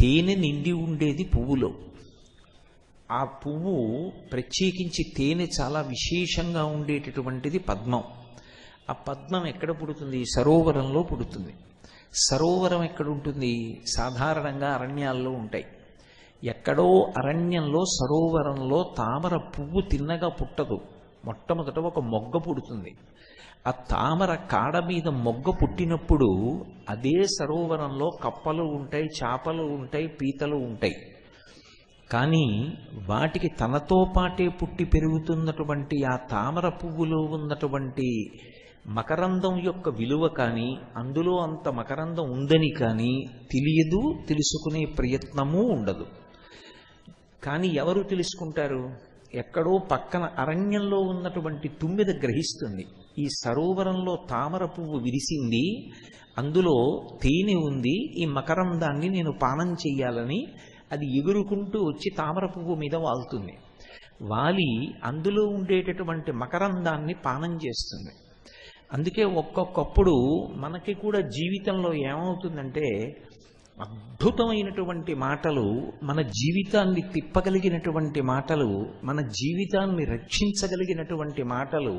తేనె నిండి ఉండేది పువ్వులో ఆ పువ్వు ప్రత్యేకించి తేనె చాలా విశేషంగా ఉండేటటువంటిది పద్మం ఆ పద్మం ఎక్కడ పుడుతుంది సరోవరంలో పుడుతుంది సరోవరం ఎక్కడ ఉంటుంది సాధారణంగా అరణ్యాల్లో ఉంటాయి ఎక్కడో అరణ్యంలో సరోవరంలో తామర పువ్వు తిన్నగా పుట్టదు మొట్టమొదట ఒక మొగ్గ పుడుతుంది ఆ తామర కాడ మీద మొగ్గ పుట్టినప్పుడు అదే సరోవరంలో కప్పలు ఉంటాయి చేపలు ఉంటాయి పీతలు ఉంటాయి కానీ వాటికి తనతో పాటే పుట్టి పెరుగుతున్నటువంటి ఆ తామర పువ్వులో ఉన్నటువంటి మకరందం యొక్క విలువ కానీ అందులో అంత మకరందం ఉందని కానీ తెలియదు తెలుసుకునే ప్రయత్నము ఉండదు కానీ ఎవరు తెలుసుకుంటారు ఎక్కడో పక్కన అరణ్యంలో ఉన్నటువంటి తుమ్మిద గ్రహిస్తుంది ఈ సరోవరంలో తామర పువ్వు విరిసింది అందులో తేనె ఉంది ఈ మకరందాన్ని నేను పానం చెయ్యాలని అది ఎగురుకుంటూ వచ్చి తామర పువ్వు మీద వాలుతుంది వాలి అందులో ఉండేటటువంటి మకరందాన్ని పానం చేస్తుంది అందుకే ఒక్కొక్కప్పుడు మనకి కూడా జీవితంలో ఏమవుతుందంటే అద్భుతమైనటువంటి మాటలు మన జీవితాన్ని తిప్పగలిగినటువంటి మాటలు మన జీవితాన్ని రక్షించగలిగినటువంటి మాటలు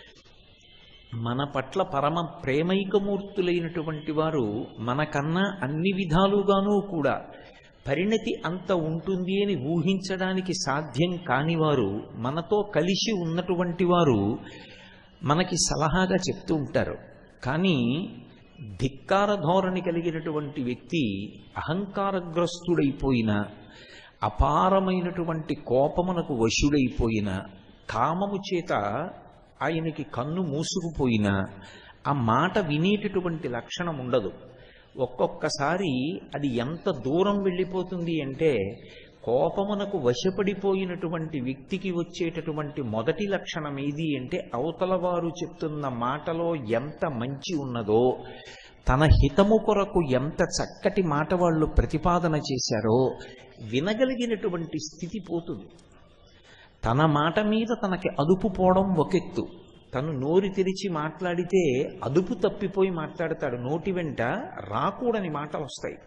మన పట్ల పరమ ప్రేమైకమూర్తులైనటువంటి వారు మనకన్నా అన్ని విధాలుగానూ కూడా పరిణతి అంత ఉంటుంది అని ఊహించడానికి సాధ్యం కాని వారు మనతో కలిసి ఉన్నటువంటి వారు మనకి సలహాగా చెప్తూ ఉంటారు కానీ ధిక్కార ధోరణి కలిగినటువంటి వ్యక్తి అహంకారగ్రస్తుడైపోయిన అపారమైనటువంటి కోపమునకు వశుడైపోయిన కామము చేత ఆయనకి కన్ను మూసుకుపోయిన ఆ మాట వినేటటువంటి లక్షణం ఉండదు ఒక్కొక్కసారి అది ఎంత దూరం వెళ్ళిపోతుంది అంటే కోపమునకు వశపడిపోయినటువంటి వ్యక్తికి వచ్చేటటువంటి మొదటి లక్షణం ఏది అంటే అవతల వారు చెప్తున్న మాటలో ఎంత మంచి ఉన్నదో తన హితము కొరకు ఎంత చక్కటి మాట వాళ్ళు ప్రతిపాదన చేశారో వినగలిగినటువంటి స్థితి పోతుంది తన మాట మీద తనకి అదుపు పోవడం ఒకెత్తు తను నోరు తెరిచి మాట్లాడితే అదుపు తప్పిపోయి మాట్లాడతాడు నోటి వెంట రాకూడని మాట వస్తాయి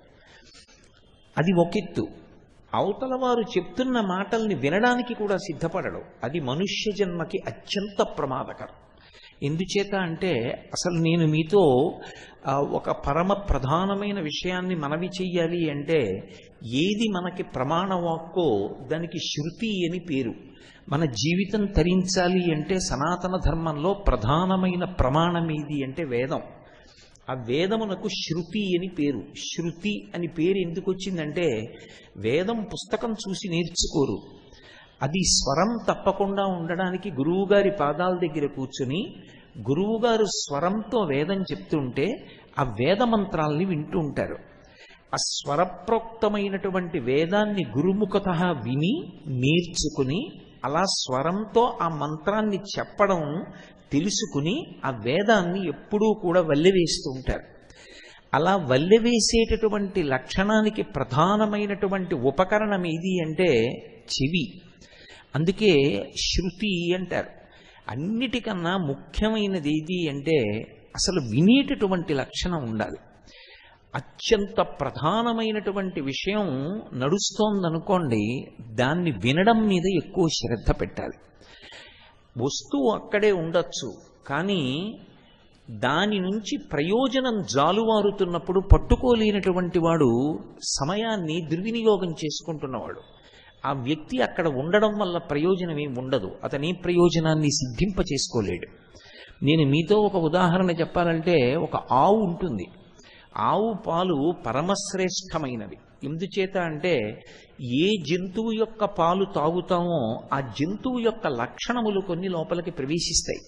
అది ఒకెత్తు అవతల వారు చెప్తున్న మాటల్ని వినడానికి కూడా సిద్ధపడడు అది మనుష్య జన్మకి అత్యంత ప్రమాదకరం ఎందుచేత అంటే అసలు నేను మీతో ఆ, ఒక పరమ ప్రధానమైన విషయాన్ని మనవి చెయ్యాలి అంటే ఏది మనకి ప్రమాణ వాక్కో దానికి శృతి అని పేరు మన జీవితం తరించాలి అంటే సనాతన ధర్మంలో ప్రధానమైన ప్రమాణం ఏది అంటే వేదం ఆ వేదమునకు శృతి అని పేరు శృతి అని పేరు ఎందుకు వచ్చిందంటే వేదం పుస్తకం చూసి నేర్చుకోరు అది స్వరం తప్పకుండా ఉండడానికి గురువుగారి పాదాల దగ్గర కూర్చుని గురువుగారు స్వరంతో వేదం చెప్తుంటే ఆ వేద మంత్రాల్ని వింటూ ఉంటారు ఆ స్వరప్రోక్తమైనటువంటి వేదాన్ని గురుముఖత విని నేర్చుకుని అలా స్వరంతో ఆ మంత్రాన్ని చెప్పడం తెలుసుకుని ఆ వేదాన్ని ఎప్పుడూ కూడా వల్లెవేస్తూ ఉంటారు అలా వల్లెవేసేటటువంటి లక్షణానికి ప్రధానమైనటువంటి ఉపకరణం ఏది అంటే చెవి అందుకే శృతి అంటారు అన్నిటికన్నా ముఖ్యమైనది ఏది అంటే అసలు వినేటటువంటి లక్షణం ఉండాలి అత్యంత ప్రధానమైనటువంటి విషయం నడుస్తోందనుకోండి దాన్ని వినడం మీద ఎక్కువ శ్రద్ధ పెట్టాలి వస్తువు అక్కడే ఉండొచ్చు కానీ దాని నుంచి ప్రయోజనం జాలువారుతున్నప్పుడు పట్టుకోలేనటువంటి వాడు సమయాన్ని దుర్వినియోగం చేసుకుంటున్నవాడు ఆ వ్యక్తి అక్కడ ఉండడం వల్ల ప్రయోజనం ఏమి ఉండదు అతని ప్రయోజనాన్ని సిద్ధింప చేసుకోలేడు నేను మీతో ఒక ఉదాహరణ చెప్పాలంటే ఒక ఆవు ఉంటుంది ఆవు పాలు పరమశ్రేష్టమైనవి ఎందుచేత అంటే ఏ జంతువు యొక్క పాలు తాగుతామో ఆ జంతువు యొక్క లక్షణములు కొన్ని లోపలికి ప్రవేశిస్తాయి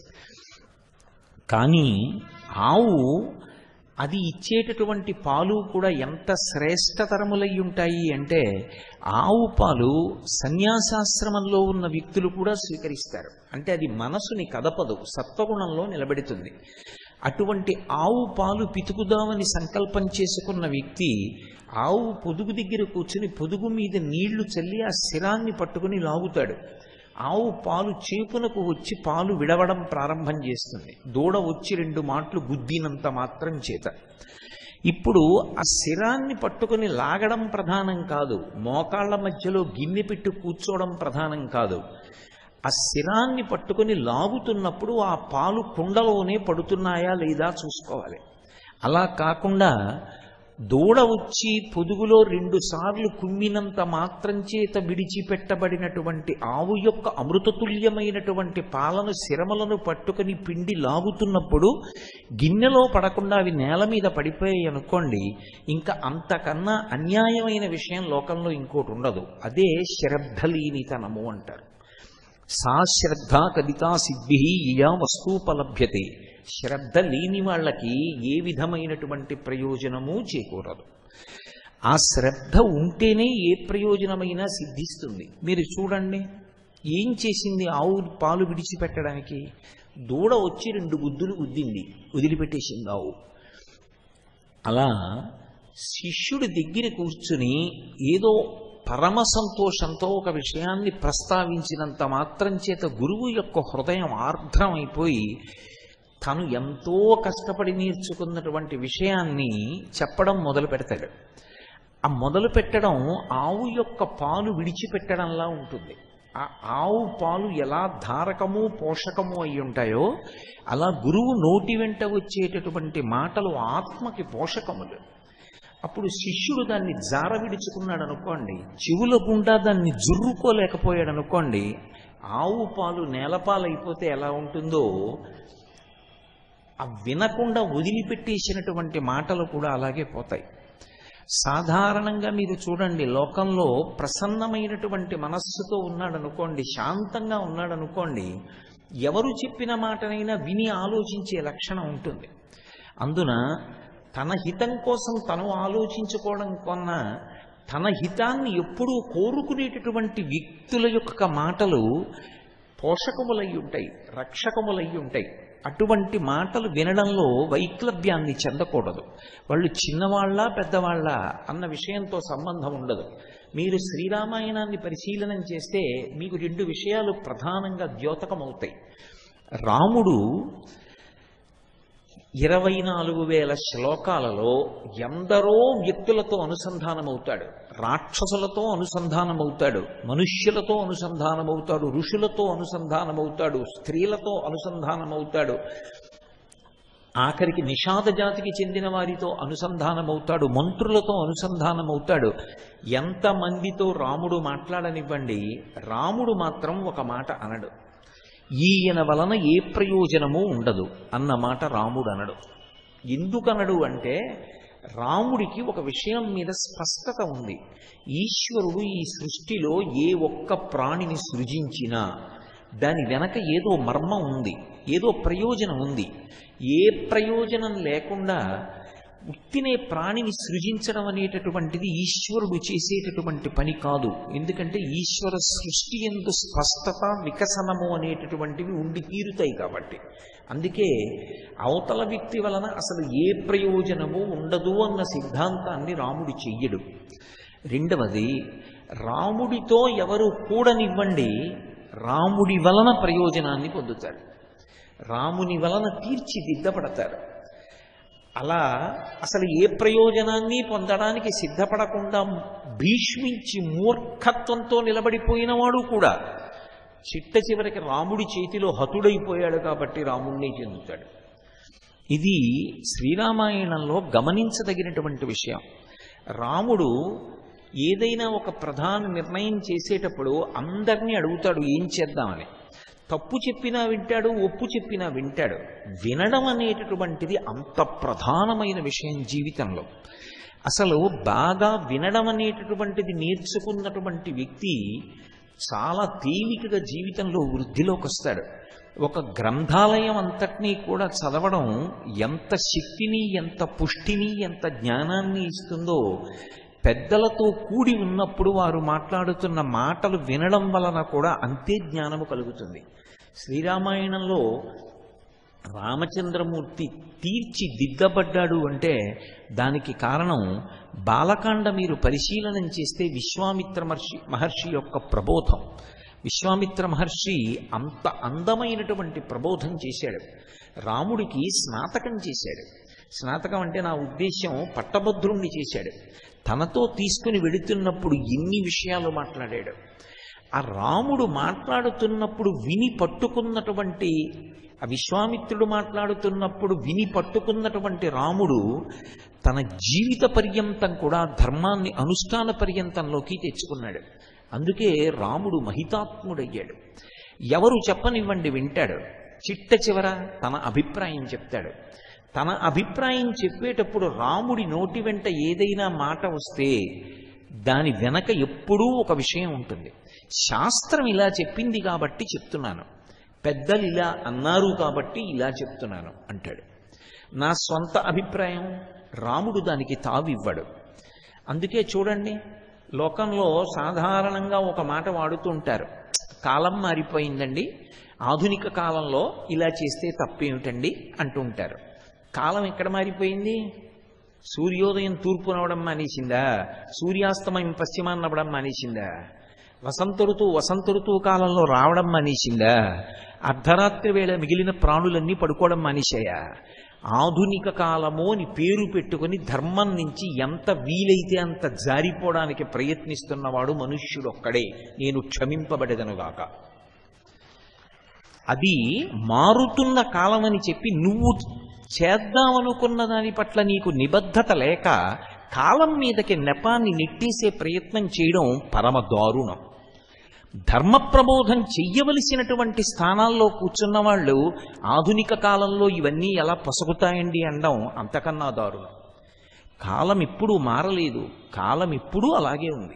కానీ ఆవు అది ఇచ్చేటటువంటి పాలు కూడా ఎంత శ్రేష్టతరములై ఉంటాయి అంటే ఆవు పాలు సన్యాసాశ్రమంలో ఉన్న వ్యక్తులు కూడా స్వీకరిస్తారు అంటే అది మనసుని కదపదు సత్వగుణంలో నిలబెడుతుంది అటువంటి ఆవు పాలు పితుకుదామని సంకల్పం చేసుకున్న వ్యక్తి ఆవు పొదుగు దగ్గర కూర్చుని పొదుగు మీద నీళ్లు చల్లి ఆ శిరాన్ని పట్టుకుని లాగుతాడు ఆవు పాలు చేపునకు వచ్చి పాలు విడవడం ప్రారంభం చేస్తుంది దూడ వచ్చి రెండు మాటలు గుద్దినంత మాత్రం చేత ఇప్పుడు ఆ శిరాన్ని పట్టుకుని లాగడం ప్రధానం కాదు మోకాళ్ళ మధ్యలో గిన్నె పెట్టి కూర్చోవడం ప్రధానం కాదు ఆ శిరాన్ని పట్టుకుని లాగుతున్నప్పుడు ఆ పాలు కుండలోనే పడుతున్నాయా లేదా చూసుకోవాలి అలా కాకుండా దూడ వచ్చి పొదుగులో రెండు సార్లు కుమ్మినంత మాత్రం చేత విడిచిపెట్టబడినటువంటి ఆవు యొక్క అమృతతుల్యమైనటువంటి పాలను శిరమలను పట్టుకుని పిండి లాగుతున్నప్పుడు గిన్నెలో పడకుండా అవి నేల మీద పడిపోయాయి అనుకోండి ఇంకా అంతకన్నా అన్యాయమైన విషయం లోకంలో ఇంకోటి ఉండదు అదే శ్రద్ధలీనితనము అంటారు సా శ్రద్ధ కదితా సిద్ధి ఇయా వస్తూపలభ్యతే శ్రద్ధ లేని వాళ్ళకి ఏ విధమైనటువంటి ప్రయోజనము చేకూరదు ఆ శ్రద్ధ ఉంటేనే ఏ ప్రయోజనమైనా సిద్ధిస్తుంది మీరు చూడండి ఏం చేసింది ఆవు పాలు విడిచిపెట్టడానికి దూడ వచ్చి రెండు గుద్దులు గుద్దింది వదిలిపెట్టేసింది ఆవు అలా శిష్యుడి దగ్గర కూర్చుని ఏదో పరమ సంతోషంతో ఒక విషయాన్ని ప్రస్తావించినంత మాత్రం చేత గురువు యొక్క హృదయం ఆర్ద్రం అయిపోయి తను ఎంతో కష్టపడి నేర్చుకున్నటువంటి విషయాన్ని చెప్పడం మొదలు పెడతాడు ఆ మొదలు పెట్టడం ఆవు యొక్క పాలు విడిచిపెట్టడంలా ఉంటుంది ఆ ఆవు పాలు ఎలా ధారకము పోషకము అయి ఉంటాయో అలా గురువు నోటి వెంట వచ్చేటటువంటి మాటలు ఆత్మకి పోషకములు అప్పుడు శిష్యుడు దాన్ని జార విడుచుకున్నాడు అనుకోండి చెవుల గుండా దాన్ని జుర్రుకోలేకపోయాడు అనుకోండి ఆవు పాలు నేలపాలైపోతే ఎలా ఉంటుందో ఆ వినకుండా వదిలిపెట్టేసినటువంటి మాటలు కూడా అలాగే పోతాయి సాధారణంగా మీరు చూడండి లోకంలో ప్రసన్నమైనటువంటి మనస్సుతో ఉన్నాడనుకోండి శాంతంగా ఉన్నాడనుకోండి ఎవరు చెప్పిన మాటనైనా విని ఆలోచించే లక్షణం ఉంటుంది అందున తన హితం కోసం తను ఆలోచించుకోవడం కొన్న తన హితాన్ని ఎప్పుడూ కోరుకునేటటువంటి వ్యక్తుల యొక్క మాటలు పోషకములై ఉంటాయి రక్షకములై ఉంటాయి అటువంటి మాటలు వినడంలో వైక్లభ్యాన్ని చెందకూడదు వాళ్ళు చిన్నవాళ్ళ పెద్దవాళ్ళ అన్న విషయంతో సంబంధం ఉండదు మీరు శ్రీరామాయణాన్ని పరిశీలనం చేస్తే మీకు రెండు విషయాలు ప్రధానంగా ద్యోతకమవుతాయి రాముడు ఇరవై నాలుగు వేల శ్లోకాలలో ఎందరో వ్యక్తులతో అనుసంధానమవుతాడు రాక్షసులతో అనుసంధానమవుతాడు మనుష్యులతో అనుసంధానమవుతాడు ఋషులతో అనుసంధానమవుతాడు స్త్రీలతో అనుసంధానమవుతాడు ఆఖరికి నిషాద జాతికి చెందిన వారితో అనుసంధానమవుతాడు మంత్రులతో అనుసంధానమవుతాడు ఎంతమందితో రాముడు మాట్లాడనివ్వండి రాముడు మాత్రం ఒక మాట అనడు ఈయన వలన ఏ ప్రయోజనము ఉండదు అన్న మాట రాముడు అనడు ఎందుకనడు అంటే రాముడికి ఒక విషయం మీద స్పష్టత ఉంది ఈశ్వరుడు ఈ సృష్టిలో ఏ ఒక్క ప్రాణిని సృజించినా దాని వెనక ఏదో మర్మం ఉంది ఏదో ప్రయోజనం ఉంది ఏ ప్రయోజనం లేకుండా ఉత్తినే ప్రాణిని సృజించడం అనేటటువంటిది ఈశ్వరుడు చేసేటటువంటి పని కాదు ఎందుకంటే ఈశ్వర సృష్టి ఎందు స్పష్టత వికసనము అనేటటువంటివి ఉండి తీరుతాయి కాబట్టి అందుకే అవతల వ్యక్తి వలన అసలు ఏ ప్రయోజనము ఉండదు అన్న సిద్ధాంతాన్ని రాముడు చెయ్యడు రెండవది రాముడితో ఎవరు కూడనివ్వండి రాముడి వలన ప్రయోజనాన్ని పొందుతారు రాముని వలన తీర్చిదిద్దపడతారు అలా అసలు ఏ ప్రయోజనాన్ని పొందడానికి సిద్ధపడకుండా భీష్మించి మూర్ఖత్వంతో నిలబడిపోయిన వాడు కూడా చిట్ట చివరికి రాముడి చేతిలో హతుడైపోయాడు కాబట్టి రాముణ్ణి చెందుతాడు ఇది శ్రీరామాయణంలో గమనించదగినటువంటి విషయం రాముడు ఏదైనా ఒక ప్రధాన నిర్ణయం చేసేటప్పుడు అందరినీ అడుగుతాడు ఏం చేద్దామని తప్పు చెప్పినా వింటాడు ఒప్పు చెప్పినా వింటాడు వినడం అనేటటువంటిది అంత ప్రధానమైన విషయం జీవితంలో అసలు బాగా వినడం అనేటటువంటిది నేర్చుకున్నటువంటి వ్యక్తి చాలా తేలికగా జీవితంలో వృద్ధిలోకి వస్తాడు ఒక గ్రంథాలయం అంతటినీ కూడా చదవడం ఎంత శక్తిని ఎంత పుష్టిని ఎంత జ్ఞానాన్ని ఇస్తుందో పెద్దలతో కూడి ఉన్నప్పుడు వారు మాట్లాడుతున్న మాటలు వినడం వలన కూడా అంతే జ్ఞానము కలుగుతుంది శ్రీరామాయణంలో రామచంద్రమూర్తి తీర్చిదిద్దబడ్డాడు అంటే దానికి కారణం బాలకాండ మీరు పరిశీలనం చేస్తే విశ్వామిత్ర మహర్షి మహర్షి యొక్క ప్రబోధం విశ్వామిత్ర మహర్షి అంత అందమైనటువంటి ప్రబోధం చేశాడు రాముడికి స్నాతకం చేశాడు స్నాతకం అంటే నా ఉద్దేశ్యం పట్టభద్రుణ్ణి చేశాడు తనతో తీసుకుని వెడుతున్నప్పుడు ఎన్ని విషయాలు మాట్లాడాడు ఆ రాముడు మాట్లాడుతున్నప్పుడు విని పట్టుకున్నటువంటి ఆ విశ్వామిత్రుడు మాట్లాడుతున్నప్పుడు విని పట్టుకున్నటువంటి రాముడు తన జీవిత పర్యంతం కూడా ధర్మాన్ని అనుష్ఠాన పర్యంతంలోకి తెచ్చుకున్నాడు అందుకే రాముడు మహితాత్ముడయ్యాడు ఎవరు చెప్పనివ్వండి వింటాడు చిట్ట చివర తన అభిప్రాయం చెప్తాడు తన అభిప్రాయం చెప్పేటప్పుడు రాముడి నోటి వెంట ఏదైనా మాట వస్తే దాని వెనక ఎప్పుడూ ఒక విషయం ఉంటుంది శాస్త్రం ఇలా చెప్పింది కాబట్టి చెప్తున్నాను పెద్దలు ఇలా అన్నారు కాబట్టి ఇలా చెప్తున్నాను అంటాడు నా స్వంత అభిప్రాయం రాముడు దానికి తావివ్వడు అందుకే చూడండి లోకంలో సాధారణంగా ఒక మాట వాడుతూ ఉంటారు కాలం మారిపోయిందండి ఆధునిక కాలంలో ఇలా చేస్తే తప్పేమిటండి అంటుంటారు కాలం ఎక్కడ మారిపోయింది సూర్యోదయం తూర్పు నవ్వడం మానేసిందా సూర్యాస్తమయం పశ్చిమాన్ని నవ్వడం మానేసిందా వసంత ఋతువు వసంత ఋతువు కాలంలో రావడం మానేసిందా అర్ధరాత్రి వేళ మిగిలిన ప్రాణులన్నీ పడుకోవడం మానేశాయా ఆధునిక కాలము అని పేరు పెట్టుకుని ధర్మం నుంచి ఎంత వీలైతే అంత జారిపోవడానికి ప్రయత్నిస్తున్నవాడు మనుష్యుడు ఒక్కడే నేను క్షమింపబడదనుగాక అది మారుతున్న కాలం అని చెప్పి నువ్వు చేద్దామనుకున్న దాని పట్ల నీకు నిబద్ధత లేక కాలం మీదకి నెపాన్ని నెట్టేసే ప్రయత్నం చేయడం పరమ దారుణం ధర్మ ప్రబోధం చెయ్యవలసినటువంటి స్థానాల్లో కూర్చున్న వాళ్ళు ఆధునిక కాలంలో ఇవన్నీ ఎలా పొసగుతాయండి అనడం అంతకన్నా దారుణం కాలం ఎప్పుడూ మారలేదు కాలం ఎప్పుడూ అలాగే ఉంది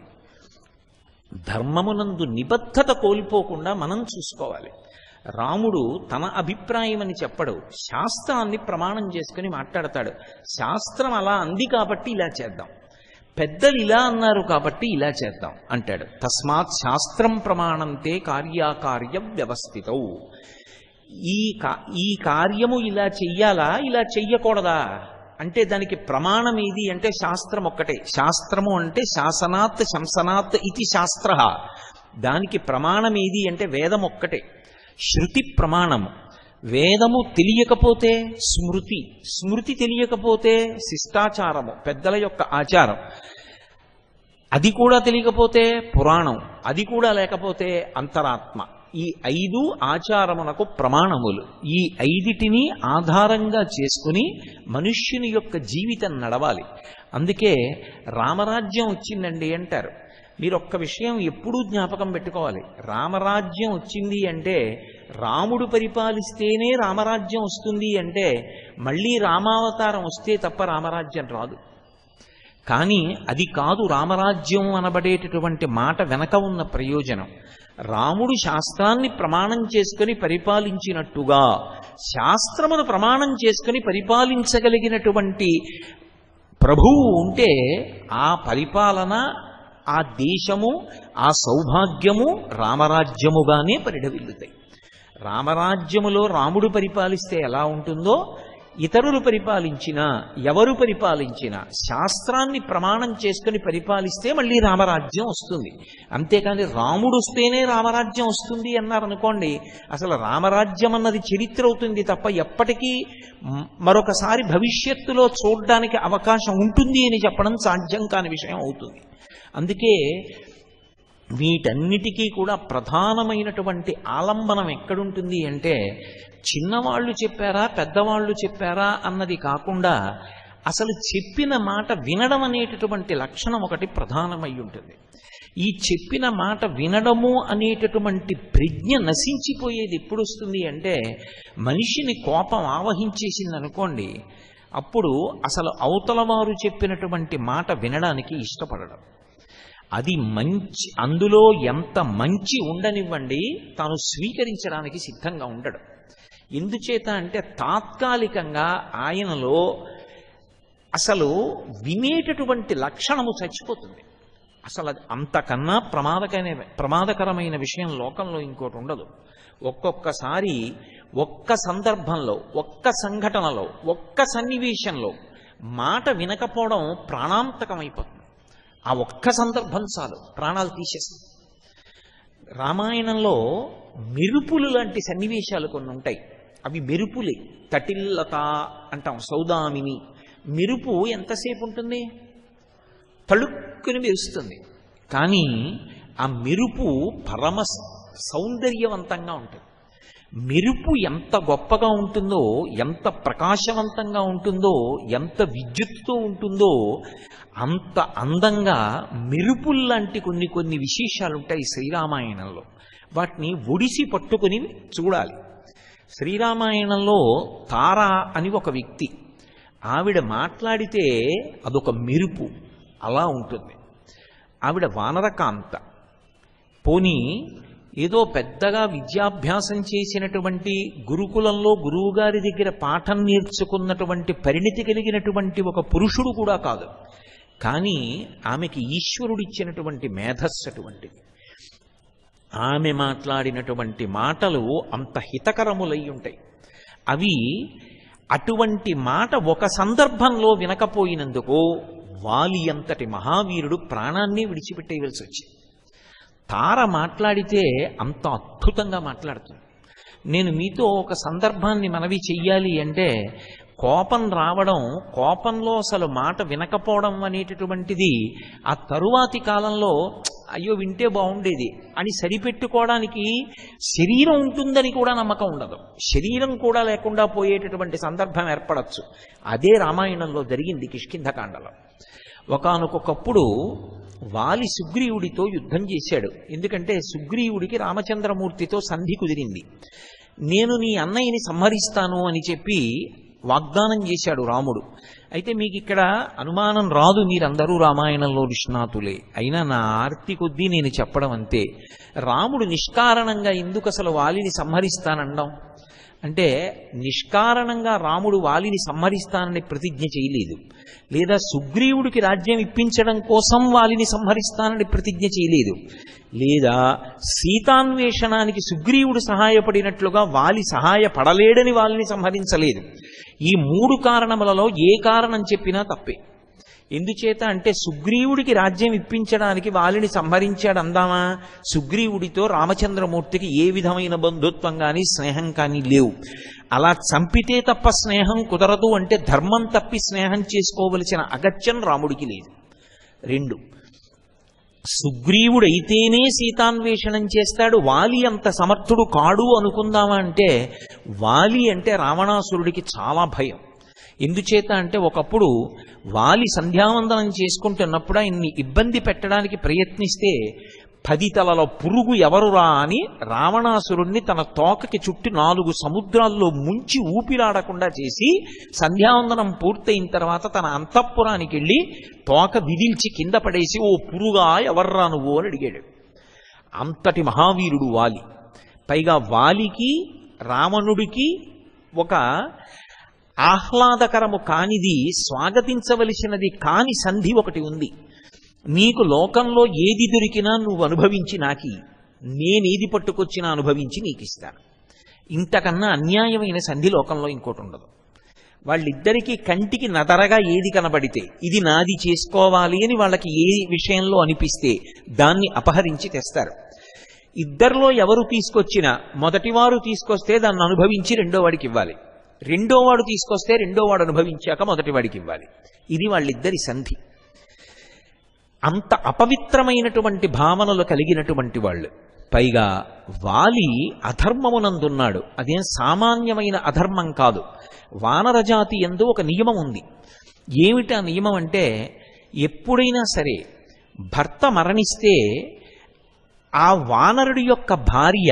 ధర్మమునందు నిబద్ధత కోల్పోకుండా మనం చూసుకోవాలి రాముడు తన అభిప్రాయం అని చెప్పడు శాస్త్రాన్ని ప్రమాణం చేసుకుని మాట్లాడతాడు శాస్త్రం అలా అంది కాబట్టి ఇలా చేద్దాం పెద్దలు ఇలా అన్నారు కాబట్టి ఇలా చేద్దాం అంటాడు తస్మాత్ శాస్త్రం ప్రమాణంతే కార్యాకార్య వ్యవస్థితౌ ఈ కా ఈ కార్యము ఇలా చెయ్యాలా ఇలా చెయ్యకూడదా అంటే దానికి ప్రమాణం ఏది అంటే శాస్త్రం ఒక్కటే శాస్త్రము అంటే శాసనాత్ శంసనాత్ ఇది శాస్త్ర దానికి ప్రమాణం ఏది అంటే వేదం ఒక్కటే శృతి ప్రమాణము వేదము తెలియకపోతే స్మృతి స్మృతి తెలియకపోతే శిష్టాచారము పెద్దల యొక్క ఆచారం అది కూడా తెలియకపోతే పురాణం అది కూడా లేకపోతే అంతరాత్మ ఈ ఐదు ఆచారమునకు ప్రమాణములు ఈ ఐదిటిని ఆధారంగా చేసుకుని మనుష్యుని యొక్క జీవితం నడవాలి అందుకే రామరాజ్యం వచ్చిందండి అంటారు మీరు ఒక్క విషయం ఎప్పుడూ జ్ఞాపకం పెట్టుకోవాలి రామరాజ్యం వచ్చింది అంటే రాముడు పరిపాలిస్తేనే రామరాజ్యం వస్తుంది అంటే మళ్ళీ రామావతారం వస్తే తప్ప రామరాజ్యం రాదు కానీ అది కాదు రామరాజ్యం అనబడేటటువంటి మాట వెనక ఉన్న ప్రయోజనం రాముడు శాస్త్రాన్ని ప్రమాణం చేసుకుని పరిపాలించినట్టుగా శాస్త్రమును ప్రమాణం చేసుకుని పరిపాలించగలిగినటువంటి ప్రభువు ఉంటే ఆ పరిపాలన ఆ దేశము ఆ సౌభాగ్యము రామరాజ్యముగానే పరిఢవిల్లుతాయి రామరాజ్యములో రాముడు పరిపాలిస్తే ఎలా ఉంటుందో ఇతరులు పరిపాలించినా ఎవరు పరిపాలించినా శాస్త్రాన్ని ప్రమాణం చేసుకుని పరిపాలిస్తే మళ్ళీ రామరాజ్యం వస్తుంది అంతేకాని రాముడు వస్తేనే రామరాజ్యం వస్తుంది అన్నారనుకోండి అసలు రామరాజ్యం అన్నది చరిత్ర అవుతుంది తప్ప ఎప్పటికీ మ్- మరొకసారి భవిష్యత్తులో చూడడానికి అవకాశం ఉంటుంది అని చెప్పడం సాధ్యం కాని విషయం అవుతుంది అందుకే వీటన్నిటికీ కూడా ప్రధానమైనటువంటి ఆలంబనం ఎక్కడుంటుంది అంటే చిన్నవాళ్ళు చెప్పారా పెద్దవాళ్ళు చెప్పారా అన్నది కాకుండా అసలు చెప్పిన మాట వినడం అనేటటువంటి లక్షణం ఒకటి ప్రధానమై ఉంటుంది ఈ చెప్పిన మాట వినడము అనేటటువంటి ప్రజ్ఞ నశించిపోయేది ఎప్పుడు వస్తుంది అంటే మనిషిని కోపం ఆవహించేసింది అనుకోండి అప్పుడు అసలు అవతల వారు చెప్పినటువంటి మాట వినడానికి ఇష్టపడడం అది మంచి అందులో ఎంత మంచి ఉండనివ్వండి తాను స్వీకరించడానికి సిద్ధంగా ఉండడు ఎందుచేత అంటే తాత్కాలికంగా ఆయనలో అసలు వినేటటువంటి లక్షణము చచ్చిపోతుంది అసలు అది అంతకన్నా ప్రమాదకరమైన ప్రమాదకరమైన విషయం లోకంలో ఇంకోటి ఉండదు ఒక్కొక్కసారి ఒక్క సందర్భంలో ఒక్క సంఘటనలో ఒక్క సన్నివేశంలో మాట వినకపోవడం ప్రాణాంతకమైపోతుంది ఆ ఒక్క సందర్భం చాలు ప్రాణాలు తీసేస్తుంది రామాయణంలో మెరుపులు లాంటి సన్నివేశాలు కొన్ని ఉంటాయి అవి మెరుపులే తటిల్లత అంటాం సౌదామిని మెరుపు ఎంతసేపు ఉంటుంది తళుక్కుని మెరుస్తుంది కానీ ఆ మెరుపు పరమ సౌందర్యవంతంగా ఉంటుంది మెరుపు ఎంత గొప్పగా ఉంటుందో ఎంత ప్రకాశవంతంగా ఉంటుందో ఎంత విద్యుత్తుతో ఉంటుందో అంత అందంగా మెరుపుల్లాంటి కొన్ని కొన్ని విశేషాలు ఉంటాయి శ్రీరామాయణంలో వాటిని ఒడిసి పట్టుకుని చూడాలి శ్రీరామాయణంలో తార అని ఒక వ్యక్తి ఆవిడ మాట్లాడితే అదొక మెరుపు అలా ఉంటుంది ఆవిడ వానరకాంత పోనీ ఏదో పెద్దగా విద్యాభ్యాసం చేసినటువంటి గురుకులంలో గురువుగారి దగ్గర పాఠం నేర్చుకున్నటువంటి పరిణితి కలిగినటువంటి ఒక పురుషుడు కూడా కాదు కానీ ఆమెకి ఈశ్వరుడిచ్చినటువంటి మేధస్సు అటువంటిది ఆమె మాట్లాడినటువంటి మాటలు అంత హితకరములై ఉంటాయి అవి అటువంటి మాట ఒక సందర్భంలో వినకపోయినందుకు వాలి అంతటి మహావీరుడు ప్రాణాన్ని విడిచిపెట్టేయవలసి వచ్చింది తార మాట్లాడితే అంత అద్భుతంగా మాట్లాడుతుంది నేను మీతో ఒక సందర్భాన్ని మనవి చెయ్యాలి అంటే కోపం రావడం కోపంలో అసలు మాట వినకపోవడం అనేటటువంటిది ఆ తరువాతి కాలంలో అయ్యో వింటే బాగుండేది అని సరిపెట్టుకోవడానికి శరీరం ఉంటుందని కూడా నమ్మకం ఉండదు శరీరం కూడా లేకుండా పోయేటటువంటి సందర్భం ఏర్పడచ్చు అదే రామాయణంలో జరిగింది కిష్కింధకాండలో ఒకనకొకప్పుడు వాలి సుగ్రీవుడితో యుద్ధం చేశాడు ఎందుకంటే సుగ్రీవుడికి రామచంద్రమూర్తితో సంధి కుదిరింది నేను నీ అన్నయ్యని సంహరిస్తాను అని చెప్పి వాగ్దానం చేశాడు రాముడు అయితే మీకు ఇక్కడ అనుమానం రాదు మీరందరూ రామాయణంలో నిష్ణాతులే అయినా నా ఆర్తి కొద్దీ నేను చెప్పడం అంతే రాముడు నిష్కారణంగా ఎందుకు అసలు వాలిని సంహరిస్తానండం అంటే నిష్కారణంగా రాముడు వాలిని సంహరిస్తానని ప్రతిజ్ఞ చేయలేదు లేదా సుగ్రీవుడికి రాజ్యం ఇప్పించడం కోసం వాలిని సంహరిస్తానని ప్రతిజ్ఞ చేయలేదు లేదా సీతాన్వేషణానికి సుగ్రీవుడు సహాయపడినట్లుగా వాలి సహాయపడలేడని వాళ్ళని సంహరించలేదు ఈ మూడు కారణములలో ఏ కారణం చెప్పినా తప్పే ఎందుచేత అంటే సుగ్రీవుడికి రాజ్యం ఇప్పించడానికి వాలిని సంహరించాడు అందామా సుగ్రీవుడితో రామచంద్రమూర్తికి ఏ విధమైన బంధుత్వం కానీ స్నేహం కానీ లేవు అలా చంపితే తప్ప స్నేహం కుదరదు అంటే ధర్మం తప్పి స్నేహం చేసుకోవలసిన అగత్యం రాముడికి లేదు రెండు సుగ్రీవుడైతేనే సీతాన్వేషణం చేస్తాడు వాలి అంత సమర్థుడు కాడు అనుకుందామా అంటే వాలి అంటే రావణాసురుడికి చాలా భయం ఎందుచేత అంటే ఒకప్పుడు వాలి సంధ్యావందనం చేసుకుంటున్నప్పుడు ఆయన్ని ఇబ్బంది పెట్టడానికి ప్రయత్నిస్తే పది తలల పురుగు ఎవరురా అని రావణాసురుణ్ణి తన తోకకి చుట్టి నాలుగు సముద్రాల్లో ముంచి ఊపిరాడకుండా చేసి సంధ్యావందనం పూర్తయిన తర్వాత తన అంతఃపురానికి వెళ్ళి తోక విదిల్చి కింద పడేసి ఓ పురుగా ఎవర్రా నువ్వు అని అడిగాడు అంతటి మహావీరుడు వాలి పైగా వాలికి రావణుడికి ఒక ఆహ్లాదకరము కానిది స్వాగతించవలసినది కాని సంధి ఒకటి ఉంది నీకు లోకంలో ఏది దొరికినా నువ్వు అనుభవించి నాకి నేనేది పట్టుకొచ్చినా అనుభవించి నీకు ఇస్తాను ఇంతకన్నా అన్యాయమైన సంధి లోకంలో ఇంకోటి ఉండదు వాళ్ళిద్దరికీ కంటికి నదరగా ఏది కనబడితే ఇది నాది చేసుకోవాలి అని వాళ్ళకి ఏ విషయంలో అనిపిస్తే దాన్ని అపహరించి తెస్తారు ఇద్దరిలో ఎవరు తీసుకొచ్చినా మొదటివారు తీసుకొస్తే దాన్ని అనుభవించి రెండో వాడికి ఇవ్వాలి రెండో వాడు తీసుకొస్తే రెండో వాడు అనుభవించాక మొదటి వాడికి ఇవ్వాలి ఇది వాళ్ళిద్దరి సంధి అంత అపవిత్రమైనటువంటి భావనలు కలిగినటువంటి వాళ్ళు పైగా వాలి అధర్మమునందున్నాడు అదేం సామాన్యమైన అధర్మం కాదు వానరజాతి ఎందు ఒక నియమం ఉంది ఏమిటా నియమం అంటే ఎప్పుడైనా సరే భర్త మరణిస్తే ఆ వానరుడి యొక్క భార్య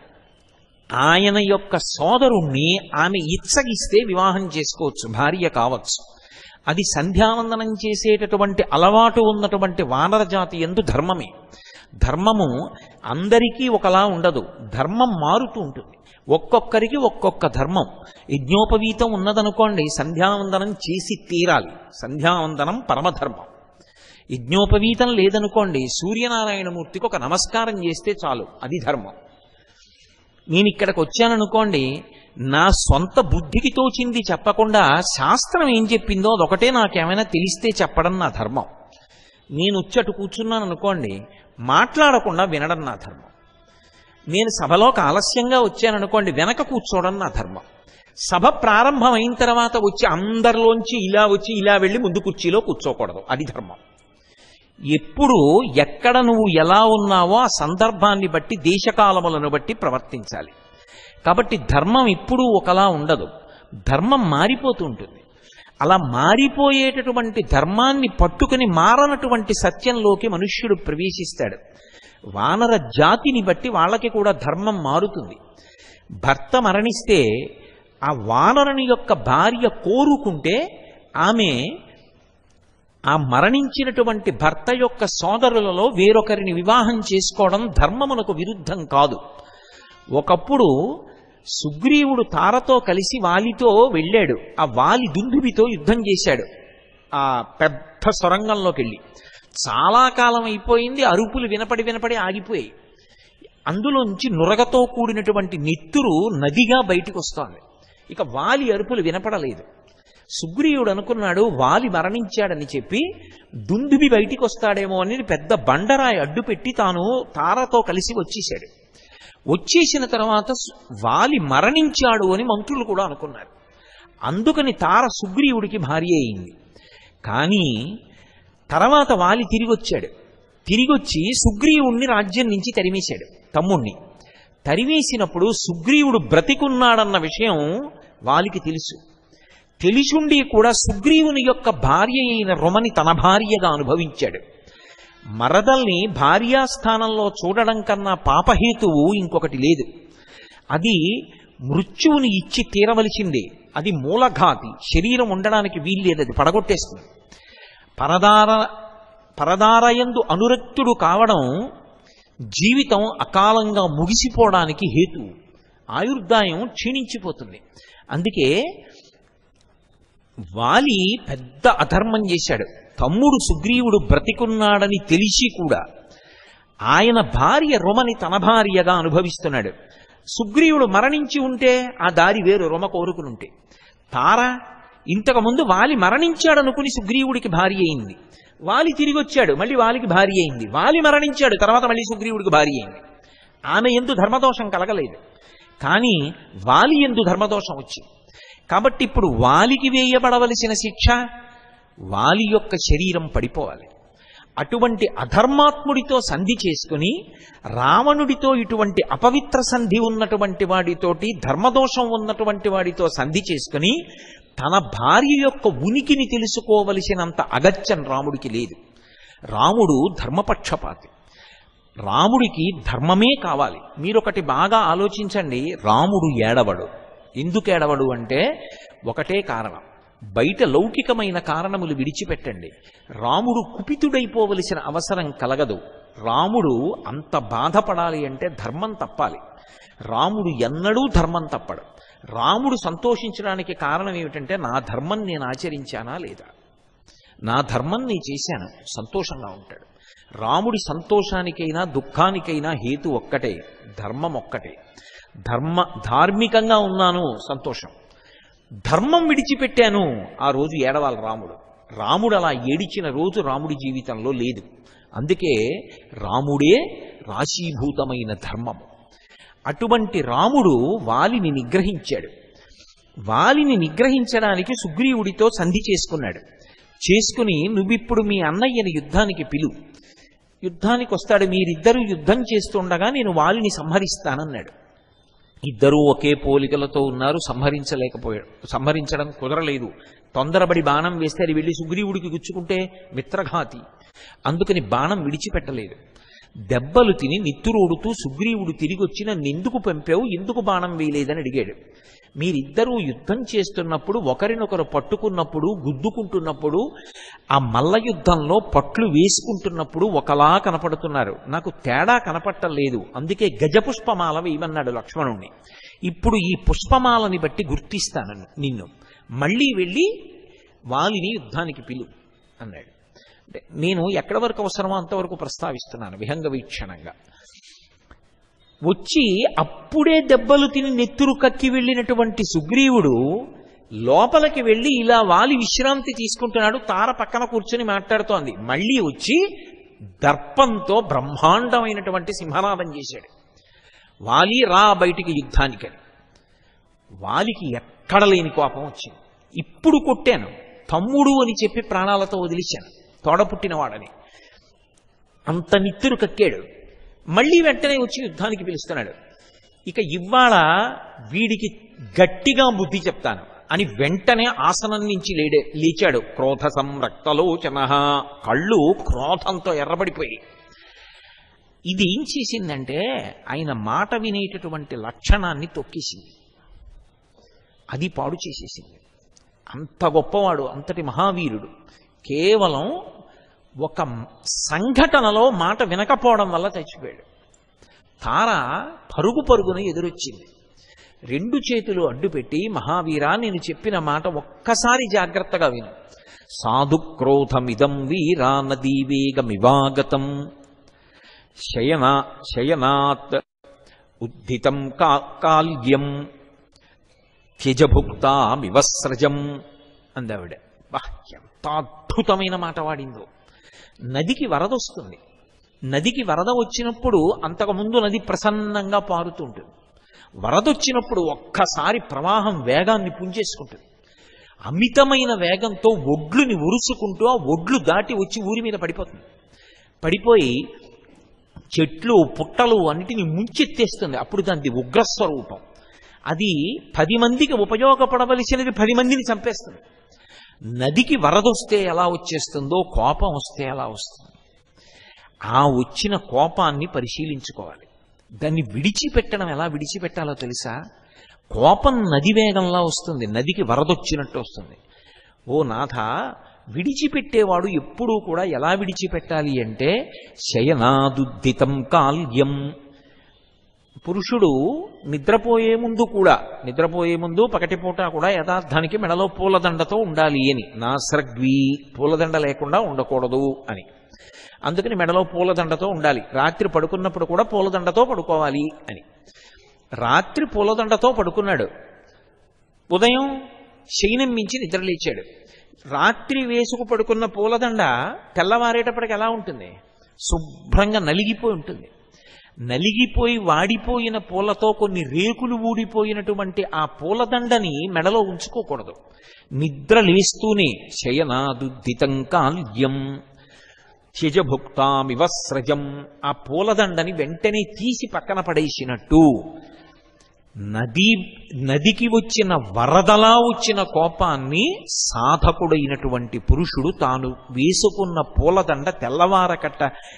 ఆయన యొక్క సోదరుణ్ణి ఆమె ఇచ్చగిస్తే వివాహం చేసుకోవచ్చు భార్య కావచ్చు అది సంధ్యావందనం చేసేటటువంటి అలవాటు ఉన్నటువంటి వానర జాతి ఎందు ధర్మమే ధర్మము అందరికీ ఒకలా ఉండదు ధర్మం మారుతూ ఉంటుంది ఒక్కొక్కరికి ఒక్కొక్క ధర్మం యజ్ఞోపవీతం ఉన్నదనుకోండి సంధ్యావందనం చేసి తీరాలి సంధ్యావందనం పరమధర్మం యజ్ఞోపవీతం లేదనుకోండి సూర్యనారాయణమూర్తికి ఒక నమస్కారం చేస్తే చాలు అది ధర్మం నేను ఇక్కడికి వచ్చాననుకోండి నా సొంత బుద్ధికి తోచింది చెప్పకుండా శాస్త్రం ఏం చెప్పిందో అదొకటే నాకేమైనా తెలిస్తే చెప్పడం నా ధర్మం నేను వచ్చి కూర్చున్నాను అనుకోండి మాట్లాడకుండా వినడం నా ధర్మం నేను సభలోకి ఆలస్యంగా వచ్చాననుకోండి వెనక కూర్చోవడం నా ధర్మం సభ ప్రారంభమైన తర్వాత వచ్చి అందరిలోంచి ఇలా వచ్చి ఇలా వెళ్ళి ముందు కుర్చీలో కూర్చోకూడదు అది ధర్మం ఎప్పుడు ఎక్కడ నువ్వు ఎలా ఉన్నావో ఆ సందర్భాన్ని బట్టి దేశకాలములను బట్టి ప్రవర్తించాలి కాబట్టి ధర్మం ఎప్పుడూ ఒకలా ఉండదు ధర్మం మారిపోతూ ఉంటుంది అలా మారిపోయేటటువంటి ధర్మాన్ని పట్టుకుని మారనటువంటి సత్యంలోకి మనుష్యుడు ప్రవేశిస్తాడు వానర జాతిని బట్టి వాళ్ళకి కూడా ధర్మం మారుతుంది భర్త మరణిస్తే ఆ వానరుని యొక్క భార్య కోరుకుంటే ఆమె ఆ మరణించినటువంటి భర్త యొక్క సోదరులలో వేరొకరిని వివాహం చేసుకోవడం ధర్మమునకు విరుద్ధం కాదు ఒకప్పుడు సుగ్రీవుడు తారతో కలిసి వాలితో వెళ్ళాడు ఆ వాలి దుందుబితో యుద్ధం చేశాడు ఆ పెద్ద సొరంగంలోకి వెళ్ళి చాలా కాలం అయిపోయింది అరుపులు వినపడి వినపడి ఆగిపోయాయి అందులోంచి నురగతో కూడినటువంటి నెత్తురు నదిగా బయటికి వస్తోంది ఇక వాలి అరుపులు వినపడలేదు సుగ్రీవుడు అనుకున్నాడు వాలి మరణించాడని చెప్పి దుందుబి బయటికి వస్తాడేమో అని పెద్ద బండరాయి అడ్డుపెట్టి తాను తారతో కలిసి వచ్చేశాడు వచ్చేసిన తర్వాత సు- వాలి మరణించాడు అని మంత్రులు కూడా అనుకున్నారు అందుకని తార సుగ్రీవుడికి భార్య అయింది కానీ తర్వాత వాలి తిరిగి వచ్చాడు తిరిగొచ్చి సుగ్రీవుణ్ణి రాజ్యం నుంచి తరిమేశాడు తమ్ముణ్ణి తరివేసినప్పుడు సుగ్రీవుడు బ్రతికున్నాడన్న విషయం వాలికి తెలుసు తెలిసుండి కూడా సుగ్రీవుని యొక్క భార్య అయిన రొమని తన భార్యగా అనుభవించాడు మరదల్ని భార్యాస్థానంలో చూడడం కన్నా పాపహేతువు ఇంకొకటి లేదు అది మృత్యువుని ఇచ్చి తీరవలసిందే అది మూలఘాతి శరీరం ఉండడానికి వీల్లేదు అది పడగొట్టేస్తుంది పరదార పరదారయందు అనురక్తుడు కావడం జీవితం అకాలంగా ముగిసిపోవడానికి హేతు ఆయుర్దాయం క్షీణించిపోతుంది అందుకే వాలి పెద్ద అధర్మం చేశాడు తమ్ముడు సుగ్రీవుడు బ్రతికున్నాడని తెలిసి కూడా ఆయన భార్య రొమని తన భార్యగా అనుభవిస్తున్నాడు సుగ్రీవుడు మరణించి ఉంటే ఆ దారి వేరు రొమ కోరుకునుంటే తార ఇంతకుముందు వాలి మరణించాడనుకుని సుగ్రీవుడికి భార్య అయింది వాలి తిరిగి వచ్చాడు మళ్ళీ వాలికి భార్య అయింది వాలి మరణించాడు తర్వాత మళ్ళీ సుగ్రీవుడికి భార్య అయింది ఆమె ఎందు ధర్మదోషం కలగలేదు కానీ వాలి ఎందు ధర్మదోషం వచ్చింది కాబట్టి ఇప్పుడు వాలికి వేయబడవలసిన శిక్ష వాలి యొక్క శరీరం పడిపోవాలి అటువంటి అధర్మాత్ముడితో సంధి చేసుకుని రావణుడితో ఇటువంటి అపవిత్ర సంధి ఉన్నటువంటి వాడితోటి ధర్మదోషం ఉన్నటువంటి వాడితో సంధి చేసుకుని తన భార్య యొక్క ఉనికిని తెలుసుకోవలసినంత అగత్యం రాముడికి లేదు రాముడు ధర్మపక్షపాతి రాముడికి ధర్మమే కావాలి మీరొకటి బాగా ఆలోచించండి రాముడు ఏడవడు ఎందుకు ఏడవడు అంటే ఒకటే కారణం బయట లౌకికమైన కారణములు విడిచిపెట్టండి రాముడు కుపితుడైపోవలసిన అవసరం కలగదు రాముడు అంత బాధపడాలి అంటే ధర్మం తప్పాలి రాముడు ఎన్నడూ ధర్మం తప్పడు రాముడు సంతోషించడానికి కారణం ఏమిటంటే నా ధర్మం నేను ఆచరించానా లేదా నా ధర్మం నేను చేశాను సంతోషంగా ఉంటాడు రాముడి సంతోషానికైనా దుఃఖానికైనా హేతు ఒక్కటే ధర్మం ఒక్కటే ధర్మ ధార్మికంగా ఉన్నాను సంతోషం ధర్మం విడిచిపెట్టాను ఆ రోజు ఏడవాలి రాముడు రాముడు అలా ఏడిచిన రోజు రాముడి జీవితంలో లేదు అందుకే రాముడే రాశీభూతమైన ధర్మము అటువంటి రాముడు వాలిని నిగ్రహించాడు వాలిని నిగ్రహించడానికి సుగ్రీవుడితో సంధి చేసుకున్నాడు చేసుకుని నువ్విప్పుడు మీ అన్నయ్యని యుద్ధానికి పిలు యుద్ధానికి వస్తాడు మీరిద్దరూ యుద్ధం చేస్తుండగా నేను వాలిని సంహరిస్తానన్నాడు ఇద్దరూ ఒకే పోలికలతో ఉన్నారు సంహరించలేకపోయాడు సంహరించడం కుదరలేదు తొందరబడి బాణం వేస్తే అది వెళ్ళి సుగ్రీవుడికి గుచ్చుకుంటే మిత్రఘాతి అందుకని బాణం విడిచిపెట్టలేదు దెబ్బలు తిని నిత్తురోడుతూ సుగ్రీవుడు తిరిగి వచ్చి నన్ను ఎందుకు పంపావు ఎందుకు బాణం వేయలేదని అడిగాడు మీరిద్దరూ యుద్ధం చేస్తున్నప్పుడు ఒకరినొకరు పట్టుకున్నప్పుడు గుద్దుకుంటున్నప్పుడు ఆ మల్ల యుద్ధంలో పట్లు వేసుకుంటున్నప్పుడు ఒకలా కనపడుతున్నారు నాకు తేడా కనపట్టలేదు అందుకే గజపుష్పమాల వేయమన్నాడు లక్ష్మణుణ్ణి ఇప్పుడు ఈ పుష్పమాలని బట్టి గుర్తిస్తాను నిన్ను మళ్ళీ వెళ్ళి వాలిని యుద్ధానికి పిలు అన్నాడు అంటే నేను ఎక్కడి వరకు అవసరమో అంతవరకు ప్రస్తావిస్తున్నాను విహంగ వీక్షణంగా వచ్చి అప్పుడే దెబ్బలు తిని నెత్తురు కక్కి వెళ్ళినటువంటి సుగ్రీవుడు లోపలికి వెళ్ళి ఇలా వాలి విశ్రాంతి తీసుకుంటున్నాడు తార పక్కన కూర్చొని మాట్లాడుతోంది మళ్ళీ వచ్చి దర్పంతో బ్రహ్మాండమైనటువంటి సింహనాదం చేశాడు వాలి రా బయటికి యుద్ధానికని వాలికి ఎక్కడ ఎక్కడలేని కోపం వచ్చింది ఇప్పుడు కొట్టాను తమ్ముడు అని చెప్పి ప్రాణాలతో వదిలిశాను తోడ పుట్టినవాడని అంత నిత్తురు కక్కాడు మళ్ళీ వెంటనే వచ్చి యుద్ధానికి పిలుస్తున్నాడు ఇక ఇవాళ వీడికి గట్టిగా బుద్ధి చెప్తాను అని వెంటనే ఆసనం నుంచి లేడే లేచాడు క్రోధ సంరక్తలోచన కళ్ళు క్రోధంతో ఎర్రబడిపోయి ఇది ఏం చేసిందంటే ఆయన మాట వినేటటువంటి లక్షణాన్ని తొక్కేసింది అది పాడు చేసేసింది అంత గొప్పవాడు అంతటి మహావీరుడు కేవలం ఒక సంఘటనలో మాట వినకపోవడం వల్ల చచ్చిపోయాడు తార పరుగు పరుగున ఎదురొచ్చింది రెండు చేతులు అడ్డుపెట్టి మహావీరా నేను చెప్పిన మాట ఒక్కసారి జాగ్రత్తగా విను సాధు క్రోధమిదం వీరా నదీ వేగమివాగతం శయనా శయనాత్ ఉద్ధితం కా కాల్యం త్యజభుక్తామివస్రజం అందావిడ బా ఎంత అద్భుతమైన మాట వాడిందో నదికి వరద వస్తుంది నదికి వరద వచ్చినప్పుడు అంతకుముందు నది ప్రసన్నంగా పారుతుంటుంది వరద వచ్చినప్పుడు ఒక్కసారి ప్రవాహం వేగాన్ని పుంజేసుకుంటుంది అమితమైన వేగంతో ఒడ్లుని ఉరుసుకుంటూ ఆ ఒడ్లు దాటి వచ్చి ఊరి మీద పడిపోతుంది పడిపోయి చెట్లు పుట్టలు అన్నిటిని ముంచెత్తేస్తుంది అప్పుడు దానికి ఉగ్రస్వరూపం అది పది మందికి ఉపయోగపడవలసినది పది మందిని చంపేస్తుంది నదికి వరదొస్తే ఎలా వచ్చేస్తుందో కోపం వస్తే ఎలా వస్తుంది ఆ వచ్చిన కోపాన్ని పరిశీలించుకోవాలి దాన్ని విడిచిపెట్టడం ఎలా విడిచిపెట్టాలో తెలుసా కోపం నది వేగంలా వస్తుంది నదికి వరదొచ్చినట్టు వస్తుంది ఓ నాథ విడిచిపెట్టేవాడు ఎప్పుడూ కూడా ఎలా విడిచిపెట్టాలి అంటే శయనాదుద్దితం కాల్యం పురుషుడు నిద్రపోయే ముందు కూడా నిద్రపోయే ముందు పకటిపూట కూడా యథార్థానికి మెడలో పూలదండతో ఉండాలి అని నాసర్గ్వి పూలదండ లేకుండా ఉండకూడదు అని అందుకని మెడలో పూలదండతో ఉండాలి రాత్రి పడుకున్నప్పుడు కూడా పూలదండతో పడుకోవాలి అని రాత్రి పూలదండతో పడుకున్నాడు ఉదయం శయనం మించి నిద్రలేచాడు రాత్రి వేసుకు పడుకున్న పూలదండ తెల్లవారేటప్పటికి ఎలా ఉంటుంది శుభ్రంగా నలిగిపోయి ఉంటుంది నలిగిపోయి వాడిపోయిన పూలతో కొన్ని రేకులు ఊడిపోయినటువంటి ఆ పూలదండని మెడలో ఉంచుకోకూడదు నిద్ర లేస్తూనే శయనాదుద్దితం కాల్యం త్యజభుక్తామివస్రజం ఆ పూలదండని వెంటనే తీసి పక్కన పడేసినట్టు నది నదికి వచ్చిన వరదలా వచ్చిన కోపాన్ని సాధకుడైనటువంటి పురుషుడు తాను వేసుకున్న పూలదండ తెల్లవారకట్ట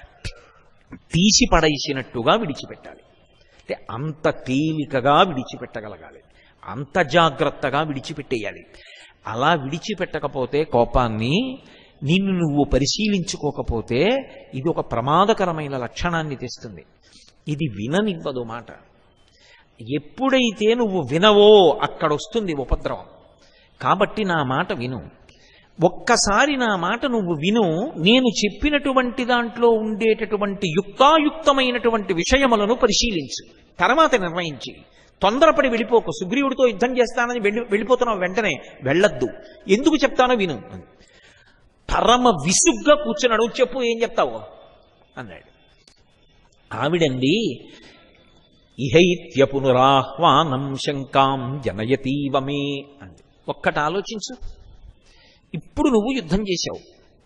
తీసి పడేసినట్టుగా విడిచిపెట్టాలి అంటే అంత తేలికగా విడిచిపెట్టగలగాలి అంత జాగ్రత్తగా విడిచిపెట్టేయాలి అలా విడిచిపెట్టకపోతే కోపాన్ని నిన్ను నువ్వు పరిశీలించుకోకపోతే ఇది ఒక ప్రమాదకరమైన లక్షణాన్ని తెస్తుంది ఇది విననివ్వదు మాట ఎప్పుడైతే నువ్వు వినవో అక్కడ వస్తుంది ఉపద్రవం కాబట్టి నా మాట విను ఒక్కసారి నా మాట నువ్వు విను నేను చెప్పినటువంటి దాంట్లో ఉండేటటువంటి యుక్తాయుక్తమైనటువంటి విషయములను పరిశీలించు తర్వాత నిర్ణయించి తొందరపడి వెళ్ళిపోకు సుగ్రీవుడితో యుద్ధం చేస్తానని వెళ్ళి వెళ్ళిపోతున్నావు వెంటనే వెళ్ళొద్దు ఎందుకు చెప్తానో విను అని పరమ విసుగ్గా కూర్చున్నాడు చెప్పు ఏం చెప్తావు అన్నాడు ఆవిడండి ఇహైత్య పునరాహ్వానం శంకాం జనయతీవ మే అంది ఒక్కటి ఆలోచించు ఇప్పుడు నువ్వు యుద్ధం చేశావు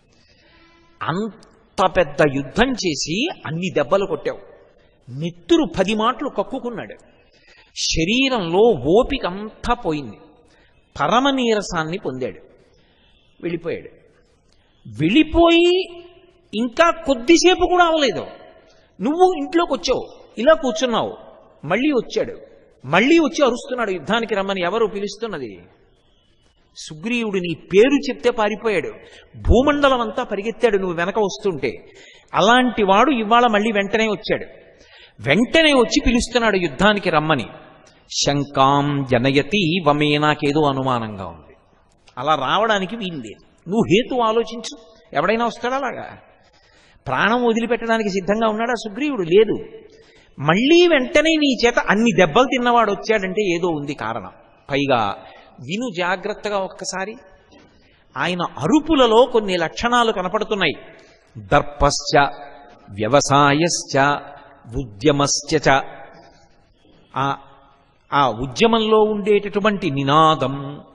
అంత పెద్ద యుద్ధం చేసి అన్ని దెబ్బలు కొట్టావు నెత్తురు పది మాటలు కక్కుకున్నాడు శరీరంలో ఓపిక అంతా పోయింది పరమ నీరసాన్ని పొందాడు వెళ్ళిపోయాడు వెళ్ళిపోయి ఇంకా కొద్దిసేపు కూడా అవ్వలేదు నువ్వు ఇంట్లోకి వచ్చావు ఇలా కూర్చున్నావు మళ్ళీ వచ్చాడు మళ్ళీ వచ్చి అరుస్తున్నాడు యుద్ధానికి రమ్మని ఎవరు పిలుస్తున్నది సుగ్రీవుడు నీ పేరు చెప్తే పారిపోయాడు భూమండలం అంతా పరిగెత్తాడు నువ్వు వెనక వస్తుంటే అలాంటి వాడు ఇవాళ మళ్ళీ వెంటనే వచ్చాడు వెంటనే వచ్చి పిలుస్తున్నాడు యుద్ధానికి రమ్మని శంకాం జనయతి వమే నాకేదో అనుమానంగా ఉంది అలా రావడానికి వీలు లేదు నువ్వు హేతు ఆలోచించు ఎవడైనా వస్తాడా అలాగా ప్రాణం వదిలిపెట్టడానికి సిద్ధంగా ఉన్నాడా సుగ్రీవుడు లేదు మళ్ళీ వెంటనే నీ చేత అన్ని దెబ్బలు తిన్నవాడు వచ్చాడంటే ఏదో ఉంది కారణం పైగా విను జాగ్రత్తగా ఒక్కసారి ఆయన అరుపులలో కొన్ని లక్షణాలు కనపడుతున్నాయి దర్పశ్చ వ్యవసాయశ్చ ఉద్యమశ్చ చ. ఆ ఆ ఉద్యమంలో ఉండేటటువంటి నినాదం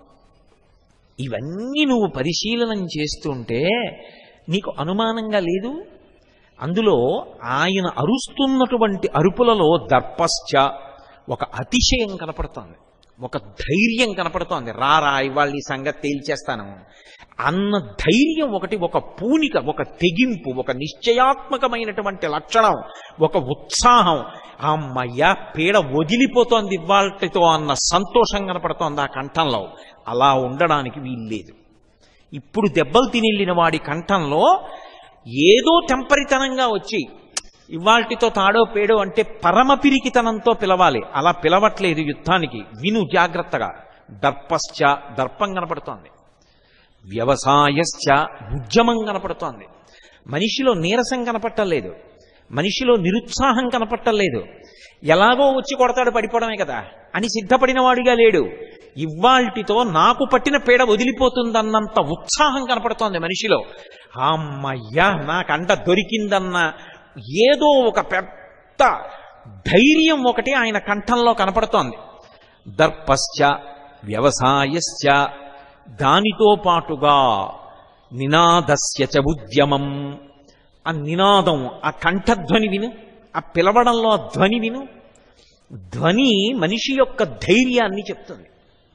ఇవన్నీ నువ్వు పరిశీలనం చేస్తుంటే నీకు అనుమానంగా లేదు అందులో ఆయన అరుస్తున్నటువంటి అరుపులలో దర్పశ్చ ఒక అతిశయం కనపడుతోంది ఒక ధైర్యం కనపడుతోంది రారా ఇవాళ ఈ సంగతి తేల్చేస్తాను అన్న ధైర్యం ఒకటి ఒక పూనిక ఒక తెగింపు ఒక నిశ్చయాత్మకమైనటువంటి లక్షణం ఒక ఉత్సాహం అమ్మయ్య పీడ వదిలిపోతోంది ఇవాళతో అన్న సంతోషం కనపడుతోంది ఆ కంఠంలో అలా ఉండడానికి వీల్లేదు ఇప్పుడు దెబ్బలు తినిల్లిన వాడి కంఠంలో ఏదో టెంపరితనంగా వచ్చి ఇవాల్టితో తాడో పేడో అంటే పరమ పిరికితనంతో పిలవాలి అలా పిలవట్లేదు యుద్ధానికి విను జాగ్రత్తగా దర్పశ్చ దర్పం కనపడుతోంది వ్యవసాయశ్చ ఉద్యమం కనపడుతోంది మనిషిలో నీరసం కనపట్టలేదు మనిషిలో నిరుత్సాహం కనపట్టలేదు ఎలాగో వచ్చి కొడతాడు పడిపోవడమే కదా అని సిద్ధపడిన వాడిగా లేడు ఇవాల్టితో నాకు పట్టిన పీడ వదిలిపోతుందన్నంత ఉత్సాహం కనపడుతోంది మనిషిలో అమ్మయ్యా నాకంట దొరికిందన్న ఏదో ఒక పెద్ద ధైర్యం ఒకటి ఆయన కంఠంలో కనపడుతోంది దర్పశ్చ వ్యవసాయశ్చ దానితో పాటుగా నినాదస్య చ ఉద్యమం ఆ నినాదం ఆ కంఠధ్వని విను ఆ పిలవడంలో ఆ ధ్వని విను ధ్వని మనిషి యొక్క ధైర్యాన్ని చెప్తుంది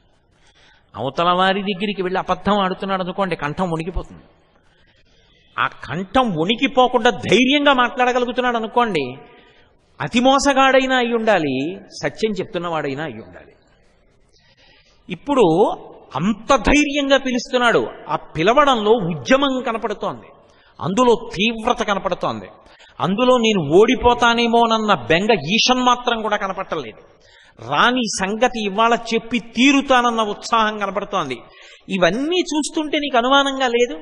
అవతల వారి దగ్గరికి వెళ్ళి అబద్ధం ఆడుతున్నాడు అనుకోండి కంఠం వణికిపోతుంది ఆ కంఠం వణికిపోకుండా ధైర్యంగా మాట్లాడగలుగుతున్నాడు అనుకోండి అతి మోసగాడైనా అయి ఉండాలి సత్యం చెప్తున్నవాడైనా అయి ఉండాలి ఇప్పుడు అంత ధైర్యంగా పిలుస్తున్నాడు ఆ పిలవడంలో ఉద్యమం కనపడుతోంది అందులో తీవ్రత కనపడుతోంది అందులో నేను ఓడిపోతానేమోనన్న బెంగ ఈషన్ మాత్రం కూడా కనపట్టలేదు రాని సంగతి ఇవాళ చెప్పి తీరుతానన్న ఉత్సాహం కనపడుతోంది ఇవన్నీ చూస్తుంటే నీకు అనుమానంగా లేదు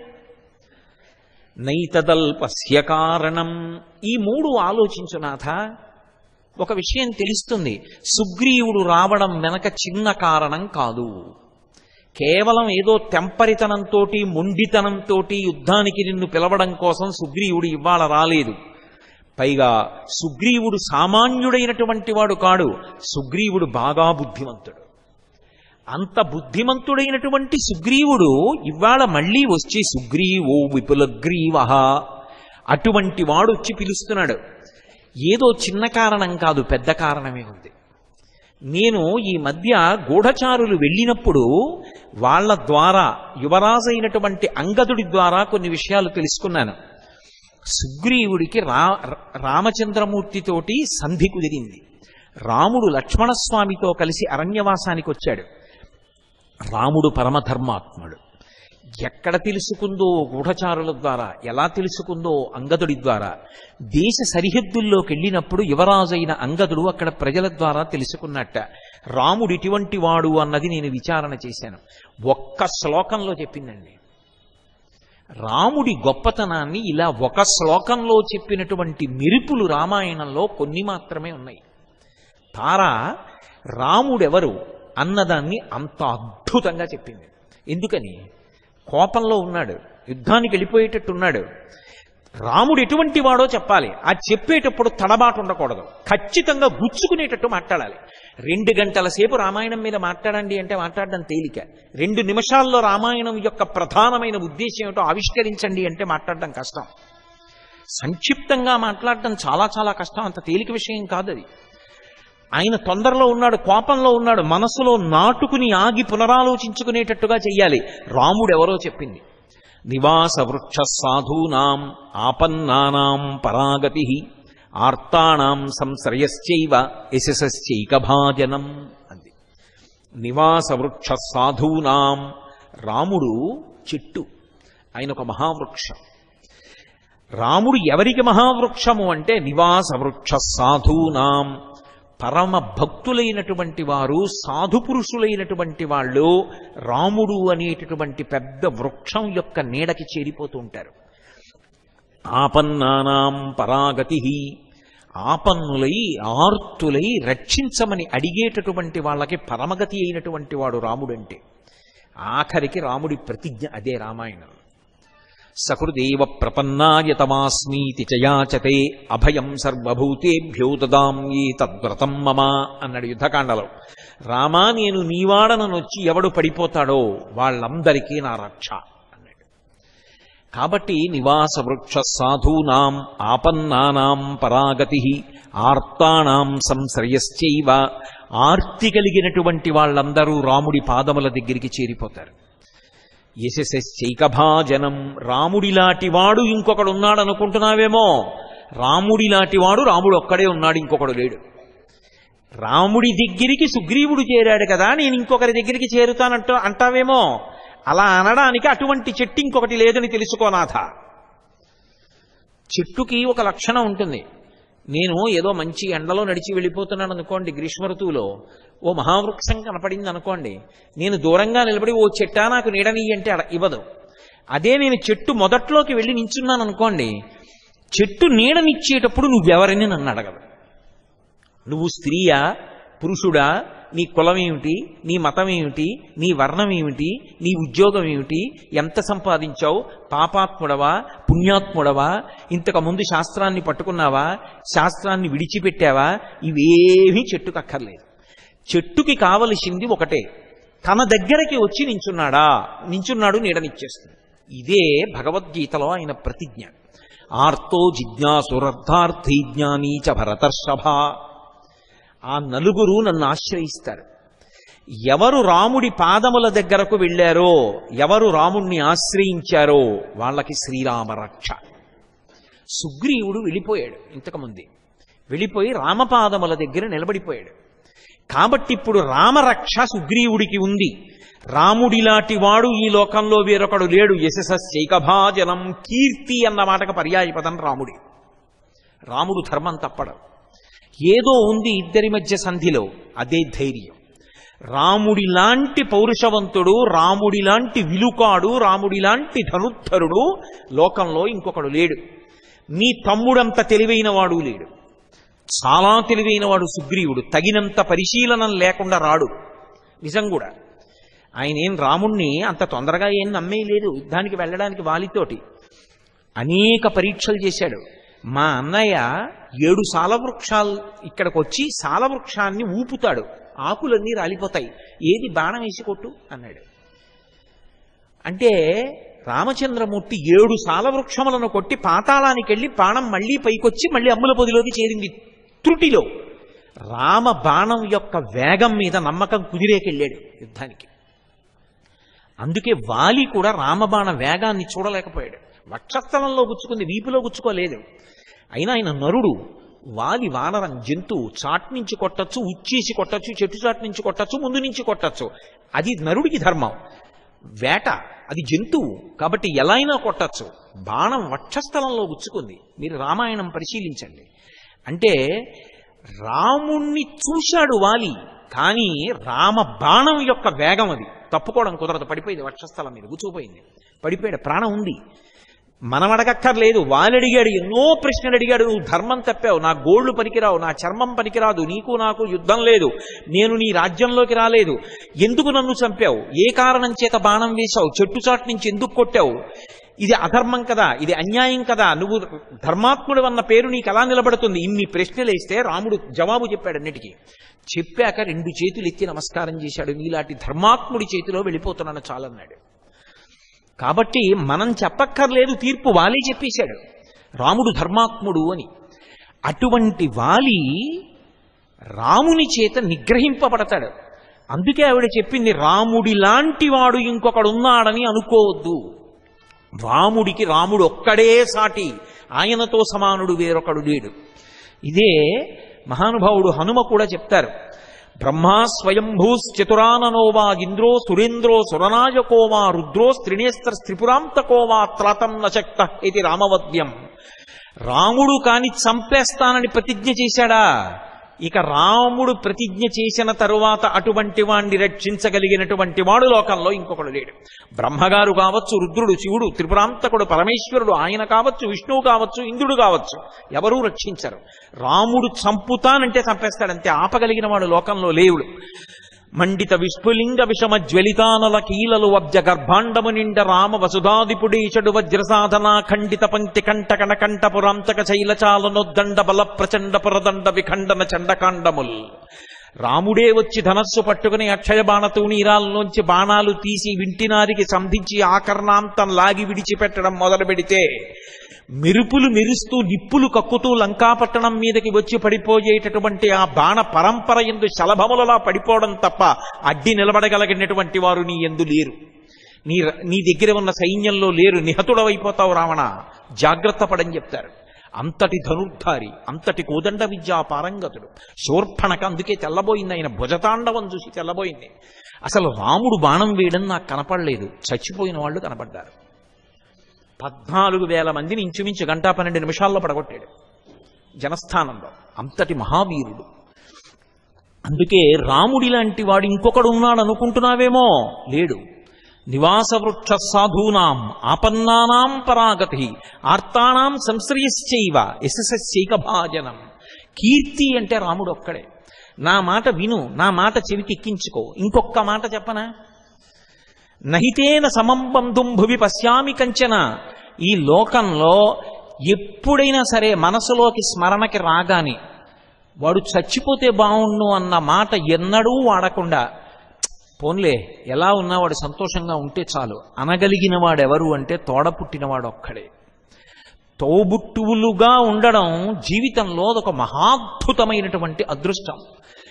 నైతదల్పస్య కారణం ఈ మూడు ఆలోచించునాథ ఒక విషయం తెలుస్తుంది సుగ్రీవుడు రావడం వెనక చిన్న కారణం కాదు కేవలం ఏదో తెంపరితనంతో మొండితనంతో యుద్ధానికి నిన్ను పిలవడం కోసం సుగ్రీవుడు ఇవాళ రాలేదు పైగా సుగ్రీవుడు సామాన్యుడైనటువంటి వాడు కాడు సుగ్రీవుడు బాగా బుద్ధిమంతుడు అంత బుద్ధిమంతుడైనటువంటి సుగ్రీవుడు ఇవాళ మళ్ళీ వచ్చి సుగ్రీవో విపులగ్రీవ అటువంటి వాడు వచ్చి పిలుస్తున్నాడు ఏదో చిన్న కారణం కాదు పెద్ద కారణమే ఉంది నేను ఈ మధ్య గూఢచారులు వెళ్ళినప్పుడు వాళ్ళ ద్వారా యువరాజైనటువంటి అంగదుడి ద్వారా కొన్ని విషయాలు తెలుసుకున్నాను సుగ్రీవుడికి రా రామచంద్రమూర్తితోటి సంధి కుదిరింది రాముడు లక్ష్మణస్వామితో కలిసి అరణ్యవాసానికి వచ్చాడు రాముడు పరమధర్మాత్ముడు ఎక్కడ తెలుసుకుందో గూఢచారుల ద్వారా ఎలా తెలుసుకుందో అంగదుడి ద్వారా దేశ సరిహద్దుల్లోకి వెళ్ళినప్పుడు యువరాజైన అంగదుడు అక్కడ ప్రజల ద్వారా తెలుసుకున్నట్ట రాముడు ఇటువంటి వాడు అన్నది నేను విచారణ చేశాను ఒక్క శ్లోకంలో చెప్పిందండి రాముడి గొప్పతనాన్ని ఇలా ఒక శ్లోకంలో చెప్పినటువంటి మెరుపులు రామాయణంలో కొన్ని మాత్రమే ఉన్నాయి తార రాముడెవరు అన్నదాన్ని అంత అద్భుతంగా చెప్పింది ఎందుకని కోపంలో ఉన్నాడు యుద్ధానికి వెళ్ళిపోయేటట్టున్నాడు రాముడు ఎటువంటి వాడో చెప్పాలి ఆ చెప్పేటప్పుడు తడబాటు ఉండకూడదు ఖచ్చితంగా గుచ్చుకునేటట్టు మాట్లాడాలి రెండు గంటల సేపు రామాయణం మీద మాట్లాడండి అంటే మాట్లాడడం తేలిక రెండు నిమిషాల్లో రామాయణం యొక్క ప్రధానమైన ఉద్దేశం ఏమిటో ఆవిష్కరించండి అంటే మాట్లాడడం కష్టం సంక్షిప్తంగా మాట్లాడడం చాలా చాలా కష్టం అంత తేలిక విషయం కాదు అది ఆయన తొందరలో ఉన్నాడు కోపంలో ఉన్నాడు మనసులో నాటుకుని ఆగి పునరాలోచించుకునేటట్టుగా చెయ్యాలి రాముడు ఎవరో చెప్పింది నివాస వృక్ష సాధూనాం ఆపన్నానాం పరాగతి ఆర్తాణం సంశ్రయశ్చైవ యశశ్చైక భాజనం అంది నివాస వృక్ష సాధూనాం రాముడు చెట్టు ఆయన ఒక మహావృక్షం రాముడు ఎవరికి మహావృక్షము అంటే నివాస వృక్ష సాధూనాం పరమ భక్తులైనటువంటి వారు సాధు పురుషులైనటువంటి వాళ్ళు రాముడు అనేటటువంటి పెద్ద వృక్షం యొక్క నీడకి చేరిపోతూ ఉంటారు ఆపన్నానాం పరాగతి ఆపన్నులై ఆర్తులై రక్షించమని అడిగేటటువంటి వాళ్ళకి పరమగతి అయినటువంటి వాడు రాముడంటే ఆఖరికి రాముడి ప్రతిజ్ఞ అదే రామాయణం సహృదేవ ప్రపన్నాయ తమాస్మీతి చయాచతే అభయం సర్వభూతేభ్యో దదాం ఏ తద్వ్రతం మమ అన్నాడు యుద్ధకాండలో రామా నేను నీవాడనొచ్చి ఎవడు పడిపోతాడో వాళ్ళందరికీ నా రక్ష అన్నాడు కాబట్టి నివాస వృక్ష సాధూనాం ఆపన్నానాం పరాగతి ఆర్తానాం సంశ్రయశ్చైవ ఆర్తి కలిగినటువంటి వాళ్ళందరూ రాముడి పాదముల దగ్గరికి చేరిపోతారు యశశ్చైకభాజనం రాముడిలాంటి వాడు ఇంకొకడు ఉన్నాడు అనుకుంటున్నావేమో రాముడిలాంటి వాడు రాముడు ఒక్కడే ఉన్నాడు ఇంకొకడు లేడు రాముడి దగ్గరికి సుగ్రీవుడు చేరాడు కదా నేను ఇంకొకరి దగ్గరికి చేరుతానంట అంటావేమో అలా అనడానికి అటువంటి చెట్టు ఇంకొకటి లేదని తెలుసుకోనాథ చెట్టుకి ఒక లక్షణం ఉంటుంది నేను ఏదో మంచి ఎండలో నడిచి వెళ్ళిపోతున్నాను అనుకోండి గ్రీష్మ ఋతువులో ఓ మహావృక్షం కనపడింది అనుకోండి నేను దూరంగా నిలబడి ఓ చెట్టా నాకు నీడని అంటే అడ- ఇవ్వదు అదే నేను చెట్టు మొదట్లోకి వెళ్ళి నించున్నాను అనుకోండి చెట్టు నీడనిచ్చేటప్పుడు నువ్వెవరని నన్ను అడగదు నువ్వు స్త్రీయా పురుషుడా నీ కులం ఏమిటి నీ మతం ఏమిటి నీ వర్ణం ఏమిటి నీ ఉద్యోగం ఏమిటి ఎంత సంపాదించావు పాపాత్ముడవా పుణ్యాత్ముడవా ఇంతకు ముందు శాస్త్రాన్ని పట్టుకున్నావా శాస్త్రాన్ని విడిచిపెట్టావా ఇవేమీ చెట్టుకు అక్కర్లేదు చెట్టుకి కావలసింది ఒకటే తన దగ్గరికి వచ్చి నించున్నాడా నించున్నాడు నీడనిచ్చేస్తుంది ఇదే భగవద్గీతలో ఆయన ప్రతిజ్ఞ ఆర్తో జిజ్ఞాసురర్థార్థి జ్ఞానీ చ భరతర్షభ ఆ నలుగురు నన్ను ఆశ్రయిస్తారు ఎవరు రాముడి పాదముల దగ్గరకు వెళ్ళారో ఎవరు రాముణ్ణి ఆశ్రయించారో వాళ్ళకి శ్రీరామ రక్ష సుగ్రీవుడు వెళ్ళిపోయాడు ఇంతకుముందే వెళ్ళిపోయి రామపాదముల దగ్గర నిలబడిపోయాడు కాబట్టి ఇప్పుడు రామరక్ష సుగ్రీవుడికి ఉంది రాముడిలాంటి వాడు ఈ లోకంలో వేరొకడు లేడు యశస్సైకభాజనం కీర్తి అన్న మాటకు పర్యాయపదం రాముడి రాముడు ధర్మం తప్పడు ఏదో ఉంది ఇద్దరి మధ్య సంధిలో అదే ధైర్యం రాముడి లాంటి పౌరుషవంతుడు రాముడి లాంటి విలుకాడు రాముడి లాంటి ధనుద్ధరుడు లోకంలో ఇంకొకడు లేడు నీ తమ్ముడంత తెలివైన వాడు లేడు చాలా తెలివైన వాడు సుగ్రీవుడు తగినంత పరిశీలనం లేకుండా రాడు నిజం కూడా ఆయన ఏం రాముణ్ణి అంత తొందరగా ఏం నమ్మేయలేదు యుద్ధానికి వెళ్ళడానికి వాలితోటి అనేక పరీక్షలు చేశాడు మా అన్నయ్య ఏడు సాలవృక్షాలు ఇక్కడికి వచ్చి సాలవృక్షాన్ని ఊపుతాడు ఆకులన్నీ రాలిపోతాయి ఏది బాణం వేసి కొట్టు అన్నాడు అంటే రామచంద్రమూర్తి ఏడు సాలవృక్షములను కొట్టి పాతాళానికి వెళ్ళి బాణం మళ్ళీ పైకొచ్చి మళ్ళీ అమ్ముల పొదిలోకి చేరింది త్రుటిలో రామ బాణం యొక్క వేగం మీద నమ్మకం కుదిరేకెళ్ళాడు యుద్ధానికి అందుకే వాలి కూడా రామబాణ వేగాన్ని చూడలేకపోయాడు వక్షస్థలంలో గుచ్చుకుంది వీపులో గుచ్చుకోలేదు అయినా ఆయన నరుడు వాలి వానరం జంతువు చాట్ నుంచి కొట్టచ్చు ఉచ్చేసి కొట్టచ్చు చెట్టు చాటు నుంచి కొట్టచ్చు ముందు నుంచి కొట్టచ్చు అది నరుడికి ధర్మం వేట అది జంతువు కాబట్టి ఎలా అయినా కొట్టచ్చు బాణం వక్షస్థలంలో గుచ్చుకుంది మీరు రామాయణం పరిశీలించండి అంటే రాముణ్ణి చూశాడు వాలి కానీ రామ బాణం యొక్క వేగం అది తప్పుకోవడం కుదరదు పడిపోయింది వక్షస్థలం మీద గుచ్చుకుపోయింది పడిపోయాడు ప్రాణం ఉంది మనం అడగక్కర్లేదు వాలడిగాడు ఎన్నో ప్రశ్నలు అడిగాడు నువ్వు ధర్మం తప్పావు నా గోళ్లు పనికిరావు నా చర్మం పనికిరాదు నీకు నాకు యుద్ధం లేదు నేను నీ రాజ్యంలోకి రాలేదు ఎందుకు నన్ను చంపావు ఏ కారణం చేత బాణం వేశావు చెట్టు చాటు నుంచి ఎందుకు కొట్టావు ఇది అధర్మం కదా ఇది అన్యాయం కదా నువ్వు ధర్మాత్ముడు అన్న పేరు నీకు ఎలా నిలబడుతుంది ఇన్ని ప్రశ్నలు వేస్తే రాముడు జవాబు చెప్పాడు అన్నిటికీ చెప్పాక రెండు చేతులు ఎత్తి నమస్కారం చేశాడు నీలాంటి ధర్మాత్ముడి చేతిలో వెళ్ళిపోతున్నాను చాలన్నాడు కాబట్టి మనం చెప్పక్కర్లేదు తీర్పు వాలి చెప్పేశాడు రాముడు ధర్మాత్ముడు అని అటువంటి వాలి రాముని చేత నిగ్రహింపబడతాడు అందుకే ఆవిడ చెప్పింది రాముడి లాంటి వాడు ఇంకొకడు ఉన్నాడని అనుకోవద్దు రాముడికి రాముడు ఒక్కడే సాటి ఆయనతో సమానుడు వేరొకడు లేడు ఇదే మహానుభావుడు హనుమ కూడా చెప్తారు బ్రహ్మా స్వయంభూశ్చతురాననో వా ఇంద్రో సురేంద్రో సురనాయకో వా రుద్రో స్త్రినేస్త్ర స్త్రిపురాంతకో వా త్రాతం నశక్త ఇది రామవద్యం రాముడు కాని చంపేస్తానని ప్రతిజ్ఞ చేశాడా ఇక రాముడు ప్రతిజ్ఞ చేసిన తరువాత అటువంటి వాణ్ణి రక్షించగలిగినటువంటి వాడు లోకంలో ఇంకొకడు లేడు బ్రహ్మగారు కావచ్చు రుద్రుడు శివుడు త్రిపురాంతకుడు పరమేశ్వరుడు ఆయన కావచ్చు విష్ణువు కావచ్చు ఇంద్రుడు కావచ్చు ఎవరూ రక్షించరు రాముడు చంపుతానంటే చంపేస్తాడంతే ఆపగలిగిన వాడు లోకంలో లేవుడు మండిత విస్ఫులింగ విషమ జ్వలితానల కీలలు అబ్జ గర్భాండము నిండ రామ వసుధాదిపుడీషడు వజ్రసాధన ఖండిత పంక్తి కంట కణకంఠ పురాంతక శైలచాలనొద్దండ బల ప్రచండ పురదండ విఖండన చండకాండముల్ రాముడే వచ్చి ధనస్సు పట్టుకుని అక్షయ బాణతూణీరాల్లోంచి బాణాలు తీసి వింటినారికి సంధించి ఆకర్ణాంతం లాగి విడిచిపెట్టడం మొదలు పెడితే మెరుపులు మెరుస్తూ నిప్పులు కక్కుతూ లంకాపట్టణం మీదకి వచ్చి పడిపోయేటటువంటి ఆ బాణ పరంపర ఎందు శలభములలా పడిపోవడం తప్ప అడ్డి నిలబడగలిగినటువంటి వారు నీ ఎందు లేరు నీ నీ దగ్గర ఉన్న సైన్యంలో లేరు నిహతుడవైపోతావు రావణ జాగ్రత్త పడని చెప్తారు అంతటి ధనుర్ధారి అంతటి కోదండ విద్యా పారంగతుడు శూర్పణక అందుకే తెల్లబోయింది ఆయన భుజతాండవం చూసి తెల్లబోయింది అసలు రాముడు బాణం వేయడం నాకు కనపడలేదు చచ్చిపోయిన వాళ్ళు కనపడ్డారు పద్నాలుగు వేల మందిని ఇంచుమించు గంటా పన్నెండు నిమిషాల్లో పడగొట్టాడు జనస్థానంలో అంతటి మహావీరుడు అందుకే రాముడి లాంటి వాడు ఇంకొకడు ఉన్నాడు అనుకుంటున్నావేమో లేడు నివాస వృక్ష సాధూనాం ఆపన్నానాం పరాగతి ఆర్తానాం సంశ్రయశ్చైవ యశస్సైక భాజనం కీర్తి అంటే రాముడు ఒక్కడే నా మాట విను నా మాట చెవికి ఎక్కించుకో ఇంకొక్క మాట చెప్పనా నహితేన సమం బంధుం భువి పశ్యామి కంచన ఈ లోకంలో ఎప్పుడైనా సరే మనసులోకి స్మరణకి రాగానే వాడు చచ్చిపోతే బాగుండు అన్న మాట ఎన్నడూ వాడకుండా పోన్లే ఎలా ఉన్నా వాడు సంతోషంగా ఉంటే చాలు అనగలిగిన వాడెవరు అంటే తోడ పుట్టినవాడు ఒక్కడే తోబుట్టువులుగా ఉండడం జీవితంలో ఒక మహాద్భుతమైనటువంటి అదృష్టం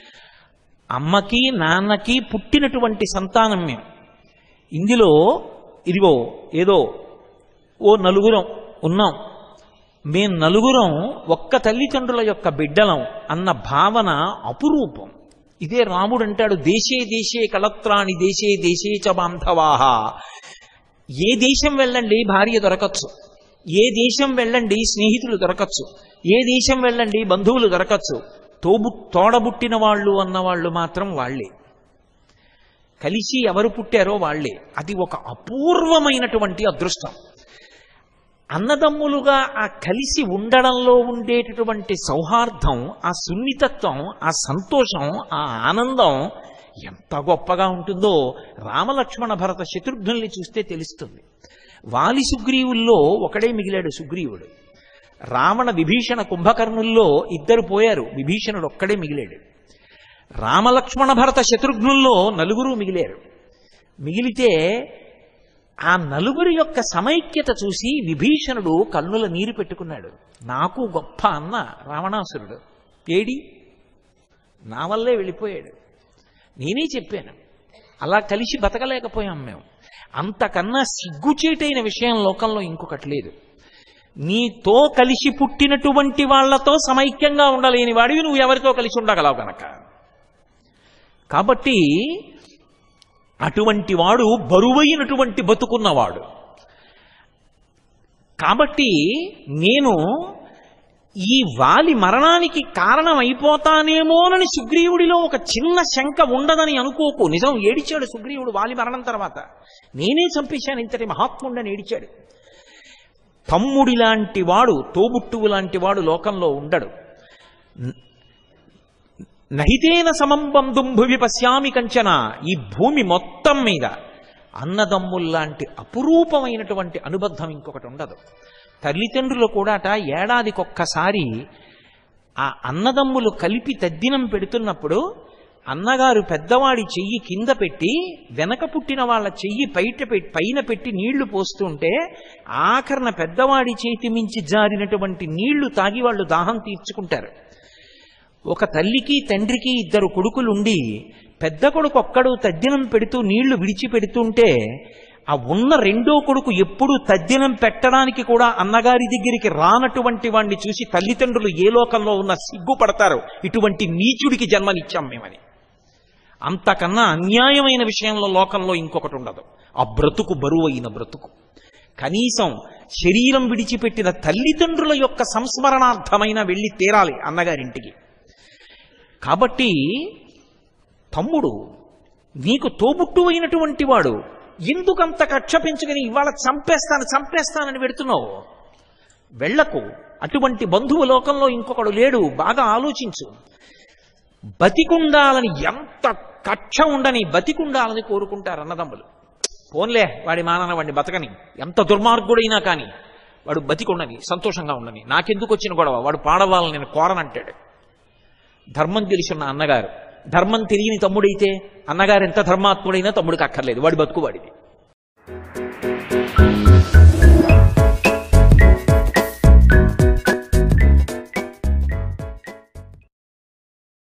అమ్మకి నాన్నకి పుట్టినటువంటి సంతానం మేము ఇందులో ఇదిగో ఏదో ఓ నలుగురం ఉన్నాం మేం నలుగురం ఒక్క తల్లిదండ్రుల యొక్క బిడ్డలం అన్న భావన అపురూపం ఇదే రాముడు అంటాడు దేశే దేశే కళత్రాణి దేశే దేశే చ బాంధవాహ ఏ దేశం వెళ్ళండి భార్య దొరకచ్చు ఏ దేశం వెళ్ళండి స్నేహితులు దొరకచ్చు ఏ దేశం వెళ్ళండి బంధువులు దొరకచ్చు తోబు తోడబుట్టిన వాళ్ళు అన్నవాళ్ళు మాత్రం వాళ్ళే కలిసి ఎవరు పుట్టారో వాళ్ళే అది ఒక అపూర్వమైనటువంటి అదృష్టం అన్నదమ్ములుగా ఆ కలిసి ఉండడంలో ఉండేటటువంటి సౌహార్దం ఆ సున్నితత్వం ఆ సంతోషం ఆ ఆనందం ఎంత గొప్పగా ఉంటుందో రామలక్ష్మణ భరత శత్రుఘ్నుల్ని చూస్తే తెలుస్తుంది వాలి సుగ్రీవుల్లో ఒకడే మిగిలాడు సుగ్రీవుడు రావణ విభీషణ కుంభకర్ణుల్లో ఇద్దరు పోయారు విభీషణుడు ఒక్కడే మిగిలాడు రామలక్ష్మణ భరత శత్రుఘ్నుల్లో నలుగురు మిగిలారు మిగిలితే ఆ నలుగురి యొక్క సమైక్యత చూసి విభీషణుడు కన్నుల నీరు పెట్టుకున్నాడు నాకు గొప్ప అన్న రావణాసురుడు ఏడి నా వల్లే వెళ్ళిపోయాడు నేనే చెప్పాను అలా కలిసి బతకలేకపోయాం మేము అంతకన్నా సిగ్గుచేటైన విషయం లోకంలో ఇంకొకటి లేదు నీతో కలిసి పుట్టినటువంటి వాళ్లతో సమైక్యంగా ఉండలేని వాడివి నువ్వు ఎవరితో కలిసి ఉండగలవు గనక కాబట్టి అటువంటి వాడు బరువైనటువంటి బతుకున్నవాడు కాబట్టి నేను ఈ వాలి మరణానికి కారణం అయిపోతానేమోనని సుగ్రీవుడిలో ఒక చిన్న శంక ఉండదని అనుకోకు నిజం ఏడిచాడు సుగ్రీవుడు వాలి మరణం తర్వాత నేనే చంపేశాను ఇంతటి మహాత్ముండని ఏడిచాడు తమ్ముడి లాంటి వాడు తోబుట్టువు లాంటి వాడు లోకంలో ఉండడు నహితేన సమం బంధుం భువి పశ్యామి కంచన ఈ భూమి మొత్తం మీద అన్నదమ్ముల్లాంటి అపురూపమైనటువంటి అనుబంధం ఇంకొకటి ఉండదు తల్లిదండ్రులు కూడాట ఏడాదికొక్కసారి ఆ అన్నదమ్ములు కలిపి తద్దినం పెడుతున్నప్పుడు అన్నగారు పెద్దవాడి చెయ్యి కింద పెట్టి వెనక పుట్టిన వాళ్ళ చెయ్యి బయట పెట్టి పైన పెట్టి నీళ్లు పోస్తుంటే ఆఖరణ పెద్దవాడి చేతి మించి జారినటువంటి నీళ్లు తాగి వాళ్ళు దాహం తీర్చుకుంటారు ఒక తల్లికి తండ్రికి ఇద్దరు కొడుకులుండి పెద్ద కొడుకు ఒక్కడు తద్దినం పెడుతూ నీళ్లు విడిచిపెడుతుంటే ఆ ఉన్న రెండో కొడుకు ఎప్పుడు తద్దినం పెట్టడానికి కూడా అన్నగారి దగ్గరికి రానటువంటి వాణ్ణి చూసి తల్లిదండ్రులు ఏ లోకంలో ఉన్న సిగ్గుపడతారు ఇటువంటి నీచుడికి జన్మనిచ్చాం మేమని అంతకన్నా అన్యాయమైన విషయంలో లోకంలో ఇంకొకటి ఉండదు ఆ బ్రతుకు బరువైన బ్రతుకు కనీసం శరీరం విడిచిపెట్టిన తల్లిదండ్రుల యొక్క సంస్మరణార్థమైన వెళ్ళి తీరాలి అన్నగారింటికి కాబట్టి తమ్ముడు నీకు తోబుట్టు అయినటువంటి వాడు ఎందుకంత కక్ష పెంచుకుని ఇవాళ చంపేస్తాను చంపేస్తానని పెడుతున్నావు వెళ్లకు అటువంటి బంధువు లోకంలో ఇంకొకడు లేడు బాగా ఆలోచించు బతికుండాలని ఎంత కక్ష ఉండని బతికుండాలని కోరుకుంటారు అన్నదమ్ములు పోన్లే వాడి మానన వాడిని బతకని ఎంత దుర్మార్గుడైనా కానీ వాడు బతికుండని సంతోషంగా ఉండని నాకెందుకు వచ్చిన గొడవ వాడు పాడవాలని నేను కోరనంటాడు ధర్మం తెలిసిన అన్నగారు ధర్మం తెలియని తమ్ముడైతే అన్నగారు ఎంత ధర్మాత్ముడైనా తమ్ముడికి అక్కర్లేదు వాడి బతుకు వాడిది